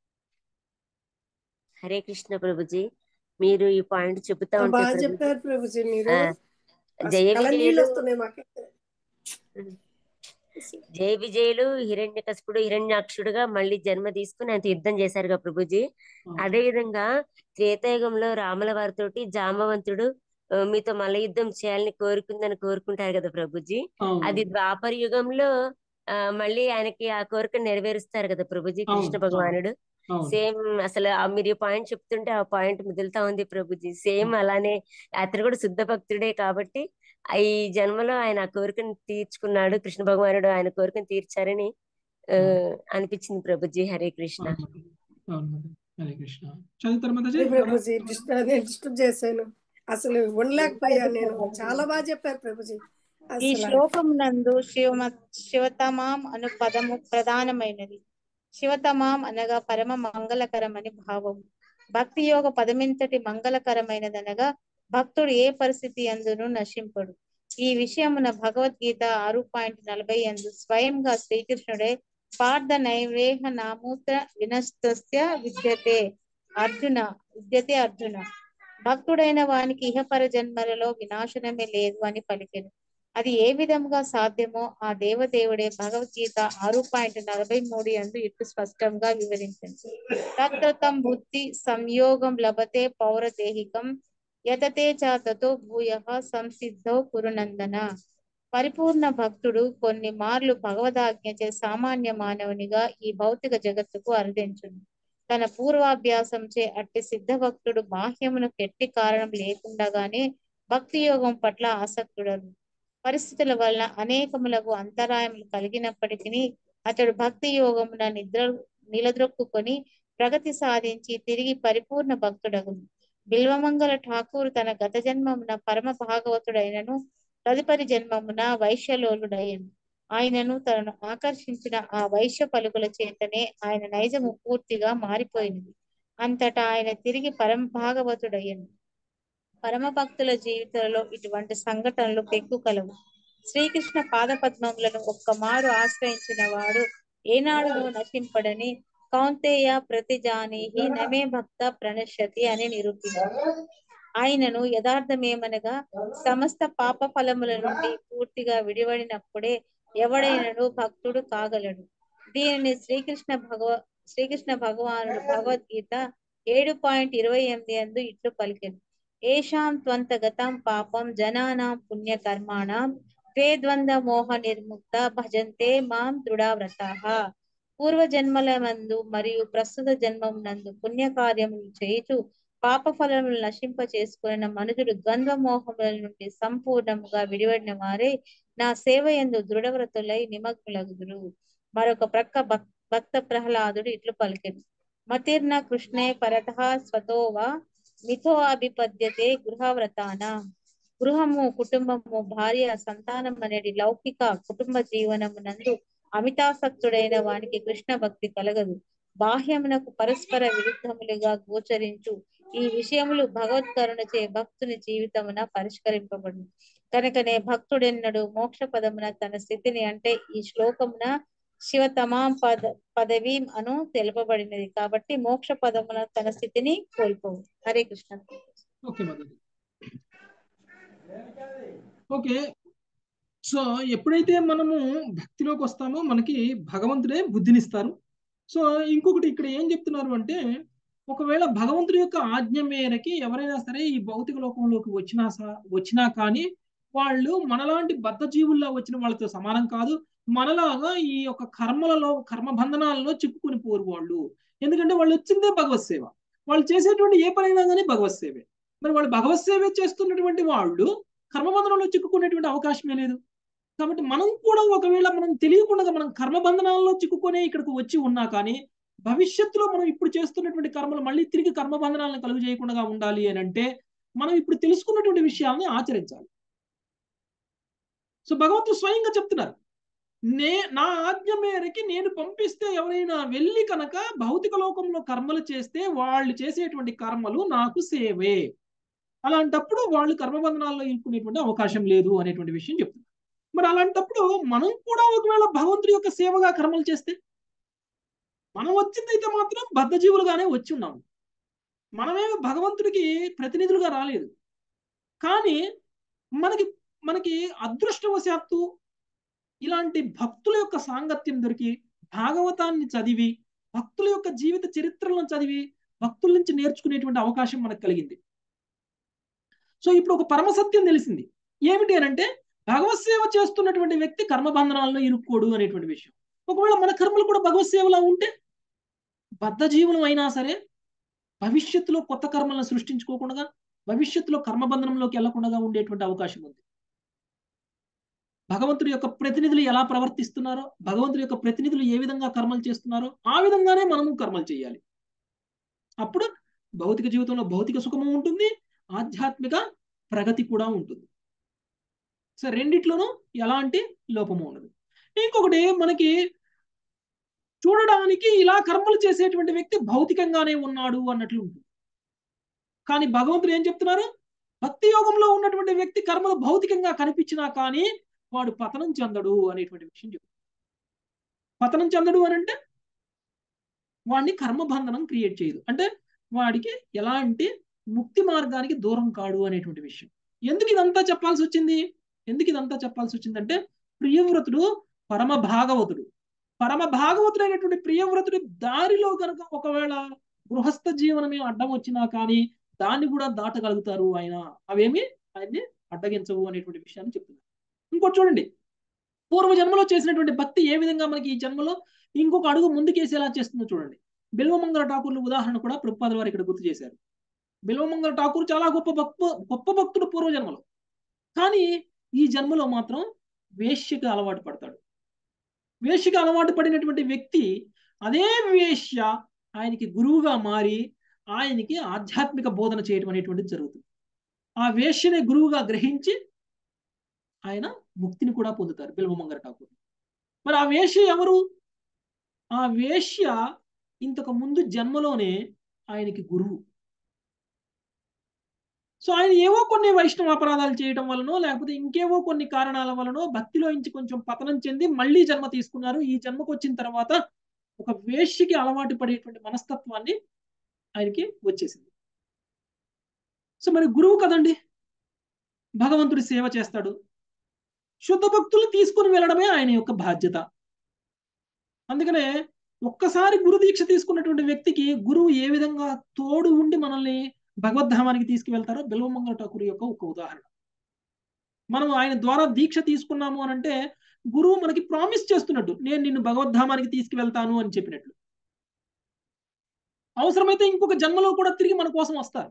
హరే కృష్ణ ప్రభుజీ మీరు ఈ పాయింట్ చెబుతా ఉంటే బాగా ప్రభుజీ, చెప్పారు ప్రభుజీ మీరు ఆ, అసలు జయ కళ్ళనీళ్ళు విజయులు వస్తున్నాయి మాకైతే జయ విజయులు హిరణ్యకశిపుడు హిరణ్యాక్షుడుగా మళ్ళీ జన్మ తీసుకుని ఆయన యుద్ధం చేశారుగా ప్రభుజీ అదే విధంగా త్రేతాయుగంలో రాముల వారితోటి జాంబవంతుడు ఆ, మీతో మల్ల యుద్ధం చేయాలని కోరుకుందని కోరుకుంటారు కదా ప్రభుజీ అది ద్వాపర యుగంలో ఆ, మళ్ళీ ఆయనకి ఆ కోరిక నెరవేరుస్తారు కదా ప్రభుజీ అవును, కృష్ణ అవును. భగవానుడు అవును సేమ్ అసలు ఆ మీరు పాయింట్ చెప్తుంటే ఆ పాయింట్ మిగులుతా ఉంది ప్రభుజీ సేమ్ అలానే అతను కూడా శుద్ధ భక్తుడే కాబట్టి ఆ ఈ జన్మలో ఆయన ఆ కోరికను తీర్చుకున్నాడు కృష్ణ భగవానుడు ఆయన కోరికను తీర్చారని ఆ, అనిపించింది ప్రభుజీ హరే కృష్ణ అవును అవును మరి. హరే కృష్ణ చదువుతారు మాతాజీ అదే ప్రభుజీ డిస్టర్బ్ నేను డిస్టర్బ్ చేశాను అసలు ఉండలేకపోయాను నేను చాలా బాగా చెప్పారు ప్రభుజీ ఈ అసలు శ్లోకం నందు శివ శివతమాం అను పదము ప్రధానమైనది శివతమాం అనగా పరమ మంగళకరమని భావం భక్తి యోగ పదమెంతటి మంగళకరమైనదనగా భక్తుడు ఏ పరిస్థితి అందును నశింపడు ఈ విషయమున భగవద్గీత ఆరు పాయింట్ నలభై ఎందు స్వయంగా శ్రీకృష్ణుడే పార్థ నైవేహ నామూత్ర వినస్తస్య విద్యతే అర్జున విద్యతే అర్జున భక్తుడైన వానికి ఇహపర జన్మలలో వినాశనమే లేదు అని పలికెను అది ఏ విధంగా సాధ్యమో ఆ దేవదేవుడే భగవద్గీత ఆరు పాయింట్ నలభై మూడు ఎందు ఇట్లు స్పష్టంగా వివరించింది తత్రతం బుద్ధి సంయోగం లభతే పౌరదేహికం యతతే చ తతో భూయ సంసిద్ధో కురునందన పరిపూర్ణ భక్తుడు కొన్ని మార్లు భగవదాజ్ఞచే సామాన్య మానవునిగా ఈ భౌతిక జగత్తుకు అరుదించును తన పూర్వాభ్యాసంచే అట్టి సిద్ధ భక్తుడు బాహ్యమునకు ఎట్టి కారణం లేకుండాగానే భక్తి యోగం పట్ల ఆసక్తుడను పరిస్థితుల వలన అనేకములకు అంతరాయములు కలిగినప్పటికీ అతడు భక్తి యోగమున నిద్ర నిలద్రొక్కుకొని ప్రగతి సాధించి తిరిగి పరిపూర్ణ భక్తుడగును బిల్వమంగళ ఠాకూర్ తన గత జన్మమున పరమ భాగవతుడైనను తదుపరి జన్మమున వైశ్యలోలుడయ్యను ఆయనను తనను ఆకర్షించిన ఆ వైశ్య పలుకుల చేతనే ఆయన నైజము పూర్తిగా మారిపోయినది అంతటా ఆయన తిరిగి పరమ భాగవతుడయ్యను పరమ భక్తుల జీవితంలో ఇటువంటి సంఘటనలు పెక్కు కలవు శ్రీకృష్ణ పాదపద్మములను ఒక్క మారు ఆశ్రయించిన వాడు ఏనాడును నశింపడని కౌంతేయ ప్రతిజానీహి నమే భక్త ప్రణశ్యతి అని నిరూపించారు ఆయనను యథార్థమేమనగా సమస్త పాప ఫలముల నుండి పూర్తిగా విడివడినప్పుడే ఎవడైనను భక్తుడు కాగలడు దీనిని శ్రీకృష్ణ భగవ శ్రీకృష్ణ భగవానుడు భగవద్గీత ఏడు పాయింట్ ఇరవై ఎనిమిది అందు ఇట్లు పలికెను ఏషాం త్వంతగతం పాపం జనానాం పుణ్యకర్మాణం తే ద్వంద్వ మోహ నిర్ముక్త భజంతే మాం దృఢవ్రతాః పూర్వ జన్మల మందు మరియు ప్రస్తుత జన్మం నందు పుణ్యకార్యములు చేయుచు పాప ఫలములు నశింప చేసుకున్న మనుషుడు ద్వంద్వ మోహముల నుండి సంపూర్ణముగా విడివడిన వారే నా సేవ ఎందు దృఢవ్రతులై నిమగ్నులగుదురు మరొక ప్రక్క భక్- భక్త ప్రహ్లాదుడు ఇట్లు పలికెను మతిర్న కృష్ణే పరత స్వతోవా మిథో అభిపద్యతే గృహవ్రతాన గృహము కుటుంబము భార్య సంతానం అనేది లౌకిక కుటుంబ జీవనమునందు అమితాసక్తుడైన వానికి కృష్ణ భక్తి కలగదు బాహ్యమునకు పరస్పర విరుద్ధములుగా గోచరించు ఈ విషయములు భగవత్కరుణచే భక్తుని జీవితమున పరిష్కరింపబడును కనుకనే భక్తుడెన్నడు మోక్ష పదమున తన స్థితిని అంటే ఈ శ్లోకమున శివతమాం పద పదవీం అను తెలుపబడినది కాబట్టి మోక్ష పదమున తన స్థితిని కోల్పోవు Hare Krishna okay mother okay so ఎప్పుడైతే మనము భక్తిలోకి వస్తామో మనకి భగవంతుడే బుద్ధినిస్తారు సో ఇంకొకటి ఇక్కడ ఏం చెప్తున్నారు అంటే ఒకవేళ భగవంతుడి యొక్క ఆజ్ఞ మేరకి ఎవరైనా సరే ఈ భౌతిక లోకంలోకి వచ్చినా స- వచ్చినా కానీ వాళ్ళు మనలాంటి బద్ధ జీవుల్లో వచ్చిన వాళ్ళతో సమానం కాదు మనలాగా ఈ యొక్క కర్మలలో కర్మ బంధనాలలో చిక్కుకుని పోరు వాళ్ళు ఎందుకంటే వాళ్ళు వచ్చిందే భగవత్ సేవ వాళ్ళు చేసేటువంటి ఏ పనైనా కానీ భగవత్ సేవే మరి వాళ్ళు భగవత్ సేవ చేస్తున్నటువంటి వాళ్ళు కర్మబంధనంలో చిక్కుకునేటువంటి అవకాశమే లేదు కాబట్టి మనం కూడా ఒకవేళ మనం తెలియకుండా మనం కర్మబంధనాల్లో చిక్కుకునే ఇక్కడికి వచ్చి ఉన్నా కానీ భవిష్యత్తులో మనం ఇప్పుడు చేస్తున్నటువంటి కర్మలు మళ్ళీ తిరిగి కర్మబంధనాలను కలుగు చేయకుండా ఉండాలి అని అంటే మనం ఇప్పుడు తెలుసుకున్నటువంటి విషయాలని ఆచరించాలి సో భగవంతుడు స్వయంగా చెప్తున్నారు నే నా ఆజ్ఞ మేరకి నేను పంపిస్తే ఎవరైనా వెళ్ళి కనుక భౌతిక లోకంలో కర్మలు చేస్తే వాళ్ళు చేసేటువంటి కర్మలు నాకు సేవే అలాంటప్పుడు వాళ్ళు కర్మబంధనాల్లో ఇరుక్కునేటువంటి అవకాశం లేదు అనేటువంటి విషయం చెప్తున్నారు మరి అలాంటప్పుడు మనం కూడా ఒకవేళ భగవంతుడి యొక్క సేవగా కర్మలు చేస్తే మనం వచ్చిందైతే మాత్రం బద్ధజీవులుగానే వచ్చి ఉన్నాము మనమేమి భగవంతుడికి ప్రతినిధులుగా రాలేదు కానీ మనకి మనకి అదృష్టవశాత్తు ఇలాంటి భక్తుల యొక్క సాంగత్యం దొరికి భాగవతాన్ని చదివి భక్తుల యొక్క జీవిత చరిత్రలను చదివి భక్తుల నుంచి నేర్చుకునేటువంటి అవకాశం మనకు కలిగింది సో ఇప్పుడు ఒక పరమసత్యం తెలిసింది ఏమిటి అని అంటే భగవత్ సేవ చేస్తున్నటువంటి వ్యక్తి కర్మబంధనాల్లో ఇరుక్కోడు అనేటువంటి విషయం ఒకవేళ మన కర్మలు కూడా భగవత్ సేవలా ఉంటే బద్ధ జీవులం అయినా సరే భవిష్యత్తులో కొత్త కర్మలను సృష్టించుకోకుండా భవిష్యత్తులో కర్మబంధనంలోకి వెళ్లకుండా ఉండేటువంటి అవకాశం ఉంది భగవంతుడి యొక్క ప్రతినిధులు ఎలా ప్రవర్తిస్తున్నారో భగవంతుడి యొక్క ప్రతినిధులు ఏ విధంగా కర్మలు చేస్తున్నారో ఆ విధంగానే మనము కర్మలు చేయాలి అప్పుడు భౌతిక జీవితంలో భౌతిక సుఖము ఉంటుంది ఆధ్యాత్మిక ప్రగతి కూడా ఉంటుంది సో రెండిట్లోనూ ఎలాంటి లోపము ఉండదు ఇంకొకటి మనకి చూడడానికి ఇలా కర్మలు చేసేటువంటి వ్యక్తి భౌతికంగానే ఉన్నాడు అన్నట్లు ఉంటుంది కానీ భగవంతుడు ఏం చెప్తున్నారు భక్తి యోగంలో ఉన్నటువంటి వ్యక్తి కర్మలు భౌతికంగా కనిపించినా కానీ వాడు పతనం చెందడు అనేటువంటి విషయం చెప్తారు పతనం చెందడు అని అంటే వాడిని కర్మబంధనం క్రియేట్ చేయదు అంటే వాడికి ఎలాంటి ముక్తి మార్గానికి దూరం కాడు అనేటువంటి విషయం ఎందుకు ఇదంతా చెప్పాల్సి వచ్చింది ఎందుకు ఇదంతా చెప్పాల్సి వచ్చిందంటే ప్రియవ్రతుడు పరమ భాగవతుడు పరమ భాగవతుడైనటువంటి ప్రియవ్రతుడి దారిలో కనుక ఒకవేళ గృహస్థ జీవనమే అడ్డం వచ్చినా కానీ దాన్ని కూడా దాటగలుగుతారు ఆయన అవేమి ఆయన్ని అడ్డగించవు అనేటువంటి విషయాన్ని చెప్తున్నారు ఇంకోటి చూడండి పూర్వ జన్మలో చేసినటువంటి భక్తి ఏ విధంగా మనకి ఈ జన్మలో ఇంకొక అడుగు ముందుకేసేలా చేస్తుందో చూడండి బిల్వమంగళ ఠాకూర్లు ఉదాహరణ కూడా ప్రభుపాద వారు ఇక్కడ గుర్తు చేశారు బిల్వమంగళ ఠాకూర్ చాలా గొప్ప భక్త గొప్ప భక్తుడు పూర్వ జన్మలో కానీ ఈ జన్మలో మాత్రం వేశ్యకు అలవాటు పడతాడు వేశ్యకు అలవాటు పడినటువంటి వ్యక్తి అదే వేశ్య ఆయనకి గురువుగా మారి ఆయనకి ఆధ్యాత్మిక బోధన చేయడం అనేటువంటిది జరుగుతుంది ఆ వేశ్యని గురువుగా గ్రహించి ఆయన ముక్తిని కూడా పొందుతారు బిల్వమంగర ఠాకూర్ మరి ఆ వేశ్య ఎవరు ఆ వేశ్య ఇంతకు ముందు జన్మలోనే ఆయనకి గురువు సో ఆయన ఏవో కొన్ని వైష్ణవ అపరాధాలు చేయడం వలనో లేకపోతే ఇంకేవో కొన్ని కారణాల వలనో భక్తిలో ఇంచి కొంచెం పతనం చెంది మళ్ళీ జన్మ తీసుకున్నారు ఈ జన్మకు వచ్చిన తర్వాత ఒక వేష్యకి అలవాటు పడేటువంటి మనస్తత్వాన్ని ఆయనకి వచ్చేసింది సో మరి గురువు కదండి భగవంతుడి సేవ చేస్తాడు శుద్ధ భక్తులు తీసుకుని వెళ్ళడమే ఆయన యొక్క బాధ్యత అందుకనే ఒక్కసారి గురు దీక్ష తీసుకున్నటువంటి వ్యక్తికి గురువు ఏ విధంగా తోడు ఉండి మనల్ని భగవద్ధామానికి తీసుకువెళ్తారో బిల్వమంగళ ఠాకూర్ యొక్క ఒక ఉదాహరణ మనం ఆయన ద్వారా దీక్ష తీసుకున్నాము అని అంటే గురువు మనకి ప్రామిస్ చేస్తున్నట్టు నేను నిన్ను భగవద్ధామానికి తీసుకువెళ్తాను అని చెప్పినట్లు అవసరమైతే ఇంకొక జన్మలో కూడా తిరిగి మన కోసం వస్తారు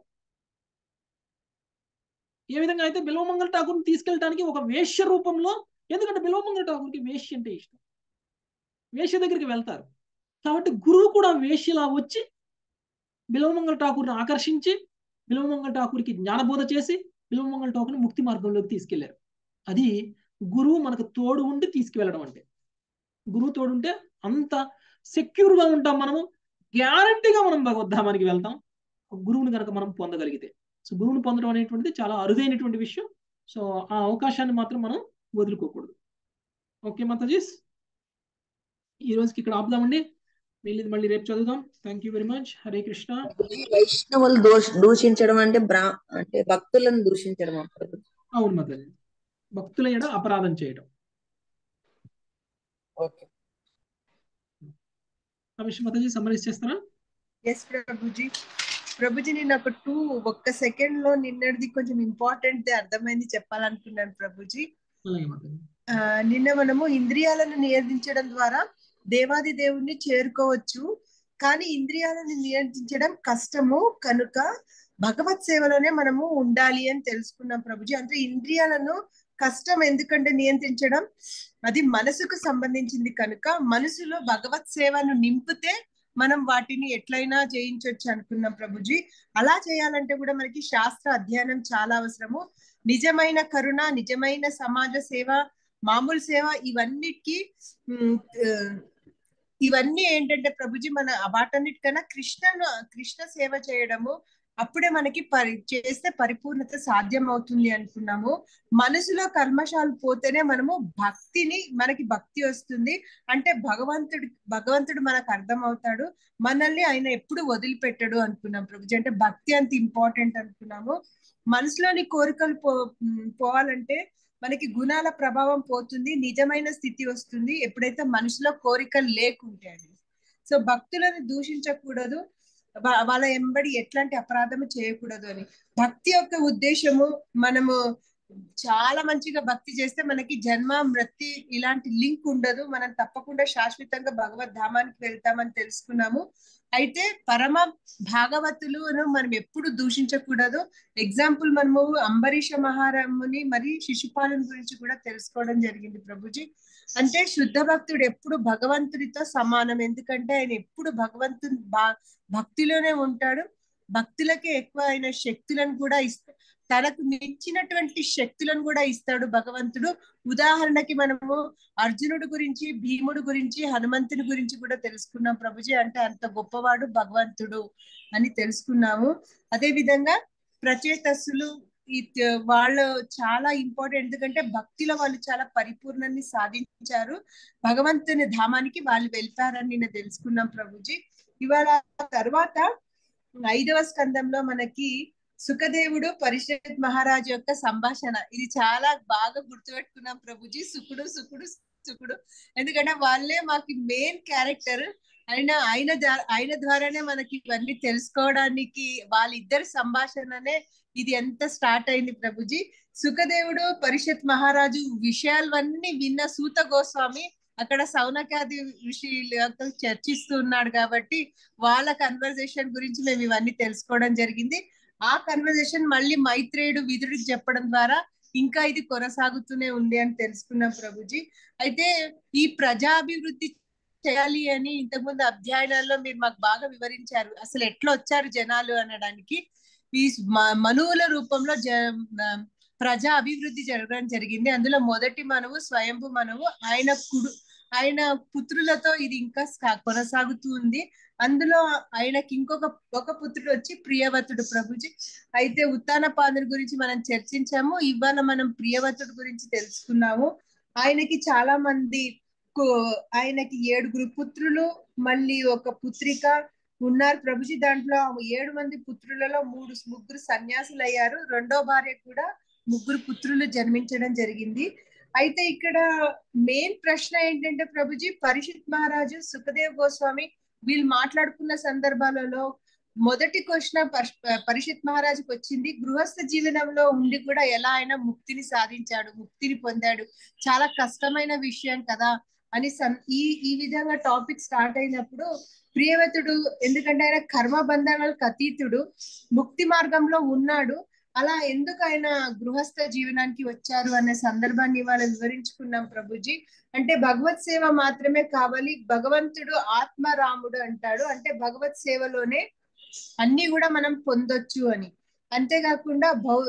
ఏ విధంగా అయితే బిల్వమంగళ ఠాకూర్ని తీసుకెళ్ళడానికి ఒక వేష్య రూపంలో ఎందుకంటే బిల్వమంగళ ఠాకూర్కి వేష్య అంటే ఇష్టం వేష్య దగ్గరికి వెళ్తారు కాబట్టి గురువు కూడా వేష్యలా వచ్చి బిల్వమంగళ ఠాకూర్ని ఆకర్షించి బిల్వమంగళ ఠాకూర్కి జ్ఞానబోధ చేసి బిల్వమంగళ ఠాకూర్ని ముక్తి మార్గంలోకి తీసుకెళ్లారు అది గురువు మనకు తోడు ఉండి తీసుకువెళ్ళడం అంటే గురువు తోడు ఉంటే అంత సెక్యూర్గా ఉంటాం మనము గ్యారంటీగా మనం భగవద్ధామానికి వెళ్తాం గురువుని కనుక మనం పొందగలిగితే సో గురువుని పొందడం అనేటువంటిది చాలా అరుదైనటువంటి విషయం సో ఆ అవకాశాన్ని మాత్రం మనం వదులుకోకూడదు ఓకే మాతాజీస్ ఈ రోజుకి ఇక్కడ ఆపుదామండి మిగిలింది మళ్ళీ రేపు చదువుదాం thank you very much Hare Krishna ఈ వైష్ణవులు దోష దూషించడం అంటే బ్రా అంటే భక్తులను దూషించడం ప్రభుజీ అవును మాతాజీ భక్తుల ఎడ అపరాధం చేయడం ఓకే రమేష్ మాతాజీ సమ్మరైజ్ చేస్తారా ఎస్ ప్రభుజీ ప్రభుజీ నేను ఒక టూ ఒక్క సెకండ్ లో నిన్నటిది కొంచెం ఇంపార్టెంట్ అర్థమైంది చెప్పాలనుకున్నాను ప్రభుజీ అలాగే మాతాజీ ఆ, నిన్న మనము ఇంద్రియాలను నియంత్రించడం ద్వారా దేవాది దేవుణ్ణి చేరుకోవచ్చు కానీ ఇంద్రియాలను నియంత్రించడం కష్టము కనుక భగవత్ సేవలోనే మనము ఉండాలి అని తెలుసుకున్నాం ప్రభుజీ అంటే ఇంద్రియాలను కష్టం ఎందుకంటే నియంత్రించడం అది మనసుకు సంబంధించింది కనుక మనసులో భగవత్ సేవను నింపితే మనం వాటిని ఎట్లయినా జయించవచ్చు అనుకున్నాం ప్రభుజీ అలా చేయాలంటే కూడా మనకి శాస్త్ర అధ్యయనం చాలా అవసరము నిజమైన కరుణ నిజమైన సమాజ సేవ మామూలు సేవ ఇవన్నిటికి ఉమ్, ఆ, ఇవన్నీ ఏంటంటే ప్రభుజీ మన వాటన్నిటికన్నా కృష్ణను కృష్ణ సేవ చేయడము అప్పుడే మనకి పరి చేస్తే పరిపూర్ణత సాధ్యం అవుతుంది అనుకున్నాము మనసులో కల్మషాలు పోతేనే మనము భక్తిని మనకి భక్తి వస్తుంది అంటే భగవంతుడి భగవంతుడు మనకు అర్థం అవుతాడు మనల్ని ఆయన ఎప్పుడు వదిలిపెట్టడు అనుకున్నాం ప్రభుజీ అంటే భక్తి అంత ఇంపార్టెంట్ అనుకున్నాము మనసులోని కోరికలు పో ఉమ్, పోవాలంటే మనకి గుణాల ప్రభావం పోతుంది నిజమైన స్థితి వస్తుంది ఎప్పుడైతే మనిషిలో కోరికలు లేకుంటాయి సో భక్తులను దూషించకూడదు వా- వాళ్ళ ఎంబడి ఎట్లాంటి అపరాధము చేయకూడదు అని భక్తి యొక్క ఉద్దేశము మనము చాలా మంచిగా భక్తి చేస్తే మనకి జన్మ మృత్యు ఇలాంటి లింక్ ఉండదు మనం తప్పకుండా శాశ్వతంగా భగవద్ ధామానికి వెళ్తామని తెలుసుకున్నాము అయితే పరమ భాగవతులు మనం ఎప్పుడు దూషించకూడదు ఎగ్జాంపుల్ మనము అంబరీష మహారాముని మరి శిశుపాలుని గురించి కూడా తెలుసుకోవడం జరిగింది ప్రభుజీ అంటే శుద్ధ భక్తుడు ఎప్పుడు భగవంతుడితో సమానం ఎందుకంటే ఆయన ఎప్పుడు భగవంతుని భా భక్తిలోనే ఉంటాడు భక్తులకే ఎక్కువ ఆయన శక్తులను కూడా ఇస్తా తనకు మించినటువంటి శక్తులను కూడా ఇస్తాడు భగవంతుడు ఉదాహరణకి మనము అర్జునుడు గురించి భీముడు గురించి హనుమంతుని గురించి కూడా తెలుసుకున్నాం ప్రభుజీ అంటే అంత గొప్పవాడు భగవంతుడు అని తెలుసుకున్నాము అదే విధంగా ప్రచేతస్సులు ఈ త- వాళ్ళు చాలా ఇంపార్టెంట్ ఎందుకంటే భక్తిలో వాళ్ళు చాలా పరిపూర్ణాన్ని సాధించారు భగవంతుని ధామానికి వాళ్ళు వెళ్ళారని నేను తెలుసుకున్నాం ప్రభుజీ ఇవాళ తర్వాత ఐదవ స్కందంలో మనకి సుఖదేవుడు పరిషత్ మహారాజు యొక్క సంభాషణ ఇది చాలా బాగా గుర్తుపెట్టుకున్నాం ప్రభుజీ సుకుడు సుకుడు సుకుడు ఎందుకంటే వాళ్ళే మాకు మెయిన్ క్యారెక్టర్ ఆయన ఆయన ద్వా- ఆయన ద్వారానే మనకి ఇవన్నీ తెలుసుకోవడానికి వాళ్ళిద్దరి సంభాషణనే ఇది ఎంత స్టార్ట్ అయింది ప్రభుజీ సుఖదేవుడు పరిషత్ మహారాజు విషయాలన్నీ విన్న సూత గోస్వామి అక్కడ సౌనకాది ఋషులతో చర్చిస్తూ ఉన్నాడు కాబట్టి వాళ్ళ కన్వర్జేషన్ గురించి మేము ఇవన్నీ తెలుసుకోవడం జరిగింది ఆ కన్వర్జేషన్ మళ్ళీ మైత్రేయుడు విదుడికి చెప్పడం ద్వారా ఇంకా ఇది కొనసాగుతూనే ఉంది అని తెలుసుకున్నాం ప్రభుజీ అయితే ఈ ప్రజాభివృద్ధి చేయాలి అని ఇంతకుముందు అధ్యయనాల్లో మీరు మాకు బాగా వివరించారు అసలు ఎట్లా వచ్చారు జనాలు అనడానికి ఈ మ- మనువుల రూపంలో జ మ- ప్రజా అభివృద్ధి జరగడం జరిగింది అందులో మొదటి మనవు స్వయంభు మనవు ఆయన కుడు ఆయన పుత్రులతో ఇది ఇంకా సా- కొనసాగుతూ ఉంది అందులో ఆయనకి ఇంకొక ఒక పుత్రుడు వచ్చి ప్రియవతుడు ప్రభుజీ అయితే ఉత్తానపాదుని గురించి మనం చర్చించాము ఇవాళ మనం ప్రియవతుడు గురించి తెలుసుకున్నాము ఆయనకి చాలా మంది కు- ఆయనకి ఏడుగురు పుత్రులు మళ్ళీ ఒక పుత్రిక ఉన్నారు ప్రభుజీ దాంట్లో ఆ ఏడు మంది పుత్రులలో మూడు ముగ్గురు సన్యాసులు అయ్యారు రెండో భార్య కూడా ముగ్గురు పుత్రులు జన్మించడం జరిగింది అయితే ఇక్కడ మెయిన్ ప్రశ్న ఏంటంటే ప్రభుజీ పరిషత్ మహారాజు సుఖదేవ్ గోస్వామి వీళ్ళు మాట్లాడుకున్న సందర్భాలలో మొదటి క్వశ్చన్ పరిషత్ మహారాజుకి వచ్చింది గృహస్థ జీవనంలో ఉండి కూడా ఎలా ఆయన ముక్తిని సాధించాడు ముక్తిని పొందాడు చాలా కష్టమైన విషయం కదా అని సం- ఈ ఈ విధంగా టాపిక్ స్టార్ట్ అయినప్పుడు ప్రియవతుడు ఎందుకంటే ఆయన కర్మ బంధనాలకు అతీతుడు ముక్తి మార్గంలో ఉన్నాడు అలా ఎందుకు ఆయన గృహస్థ జీవనానికి వచ్చారు అనే సందర్భాన్ని ఇవాళ వివరించుకున్నాం ప్రభుజీ అంటే భగవత్ సేవ మాత్రమే కావాలి భగవంతుడు ఆత్మరాముడు అంటాడు అంటే భగవత్ సేవలోనే అన్ని కూడా మనం పొందొచ్చు అని అంతేకాకుండా భౌ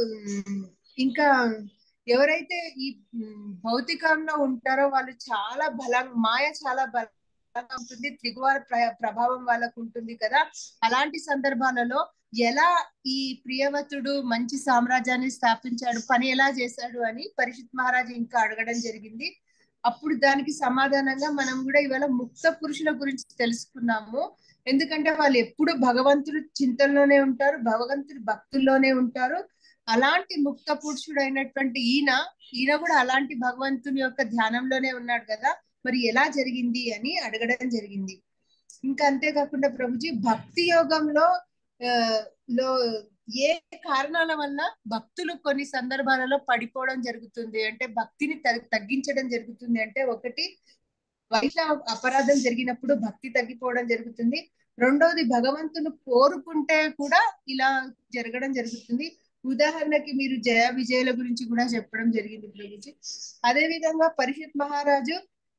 ఇంకా ఎవరైతే ఈ ఉమ్, భౌతికంలో ఉంటారో వాళ్ళు చాలా బలం మాయ చాలా బలం ఉంటుంది త్రిగువార ప్ర- ప్రభావం వాళ్ళకు ఉంటుంది కదా అలాంటి సందర్భాలలో ఎలా ఈ ప్రియవతుడు మంచి సామ్రాజ్యాన్ని స్థాపించాడు పని ఎలా చేశాడు అని పరిషత్ మహారాజు ఇంకా అడగడం జరిగింది అప్పుడు దానికి సమాధానంగా మనం కూడా ఇవాళ ముక్త పురుషుల గురించి తెలుసుకున్నాము ఎందుకంటే వాళ్ళు ఎప్పుడు భగవంతుడు చింతనలోనే ఉంటారు భగవంతుడి భక్తుల్లోనే ఉంటారు అలాంటి ముక్త పురుషుడు అయినటువంటి ఈయన ఈయన కూడా అలాంటి భగవంతుని యొక్క ధ్యానంలోనే ఉన్నాడు కదా మరి ఎలా జరిగింది అని అడగడం జరిగింది ఇంకా అంతేకాకుండా ప్రభుజీ భక్తి యోగంలో ఆ, లో ఏ కారణాల వల్ల భక్తులు కొన్ని సందర్భాలలో పడిపోవడం జరుగుతుంది అంటే భక్తిని త- తగ్గించడం జరుగుతుంది అంటే ఒకటి వైష్ణవ అపరాధం జరిగినప్పుడు భక్తి తగ్గిపోవడం జరుగుతుంది రెండోది భగవంతుని కోరుకుంటే కూడా ఇలా జరగడం జరుగుతుంది ఉదాహరణకి మీరు జయ విజయుల గురించి కూడా చెప్పడం జరిగింది ప్రభుజీ అదే విధంగా పరిషత్ మహారాజు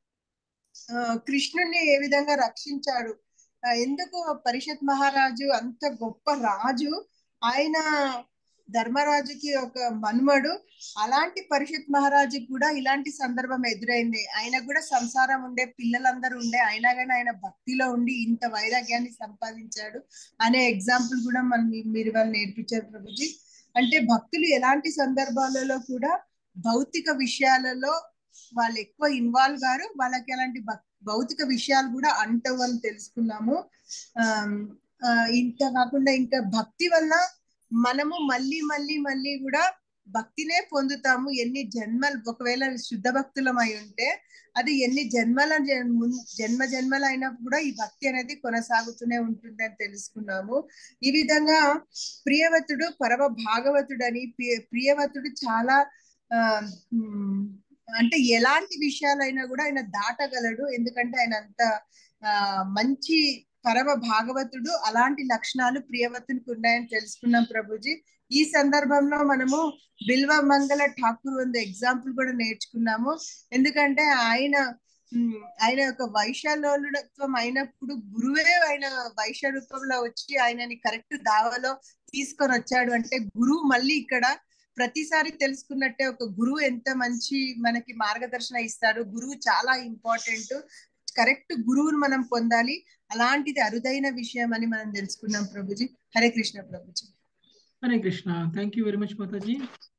ఆ, కృష్ణుణ్ణి ఏ విధంగా రక్షించాడు ఆ, ఎందుకు పరిషత్ మహారాజు అంత గొప్ప రాజు ఆయన ధర్మరాజుకి ఒక మనుమడు అలాంటి పరిషత్ మహారాజుకి కూడా ఇలాంటి సందర్భం ఎదురైంది ఆయన కూడా సంసారం ఉండే పిల్లలందరూ ఉండే అయినా కానీ ఆయన భక్తిలో ఉండి ఇంత వైరాగ్యాన్ని సంపాదించాడు అనే ఎగ్జాంపుల్ కూడా మన మీరు వాళ్ళు నేర్పించారు ప్రభుజీ అంటే భక్తులు ఎలాంటి సందర్భాలలో కూడా భౌతిక విషయాలలో వాళ్ళు ఎక్కువ ఇన్వాల్వ్ గారు వాళ్ళకి అలాంటి భక్- భౌతిక విషయాలు కూడా అంటవు అని తెలుసుకున్నాము ఆమ్, ఆ, ఇంకా కాకుండా ఇంకా భక్తి వల్ల మనము మళ్ళీ మళ్ళీ మళ్ళీ కూడా భక్తినే పొందుతాము ఎన్ని జన్మలు ఒకవేళ శుద్ధ భక్తులం అయి ఉంటే అది ఎన్ని జన్మల జన్- మున్- జన్మ జన్మలు అయినా కూడా ఈ భక్తి అనేది కొనసాగుతూనే ఉంటుందని తెలుసుకున్నాము ఈ విధంగా ప్రియవతుడు పరమ భాగవతుడని ప్రియ- ప్రియవతుడు చాలా ఆ ఉమ్, అంటే ఎలాంటి విషయాలైనా కూడా ఆయన దాటగలడు ఎందుకంటే ఆయన అంత ఆ మంచి పరమ భాగవతుడు అలాంటి లక్షణాలు ప్రియవతునికి ఉన్నాయని తెలుసుకున్నాం ప్రభుజీ ఈ సందర్భంలో మనము బిల్వ మంగళ ఠాకూర్ వంద ఎగ్జాంపుల్ కూడా నేర్చుకున్నాము ఎందుకంటే ఆయన ఉమ్, ఆయన యొక్క వైశాల్యత్వం అయినప్పుడు గురువే ఆయన వైశ్య రూపంలో వచ్చి ఆయనని కరెక్ట్ దావలో తీసుకొని వచ్చాడు అంటే గురువు మళ్ళీ ఇక్కడ ప్రతిసారి తెలుసుకున్నట్టే ఒక గురువు ఎంత మంచి మనకి మార్గదర్శన ఇస్తాడు గురువు చాలా ఇంపార్టెంట్ కరెక్ట్ గురువును మనం పొందాలి అలాంటిది అరుదైన విషయం అని మనం తెలుసుకున్నాం ప్రభుజీ హరే కృష్ణ ప్రభుజీ Hare Krishna thank you very much Mataji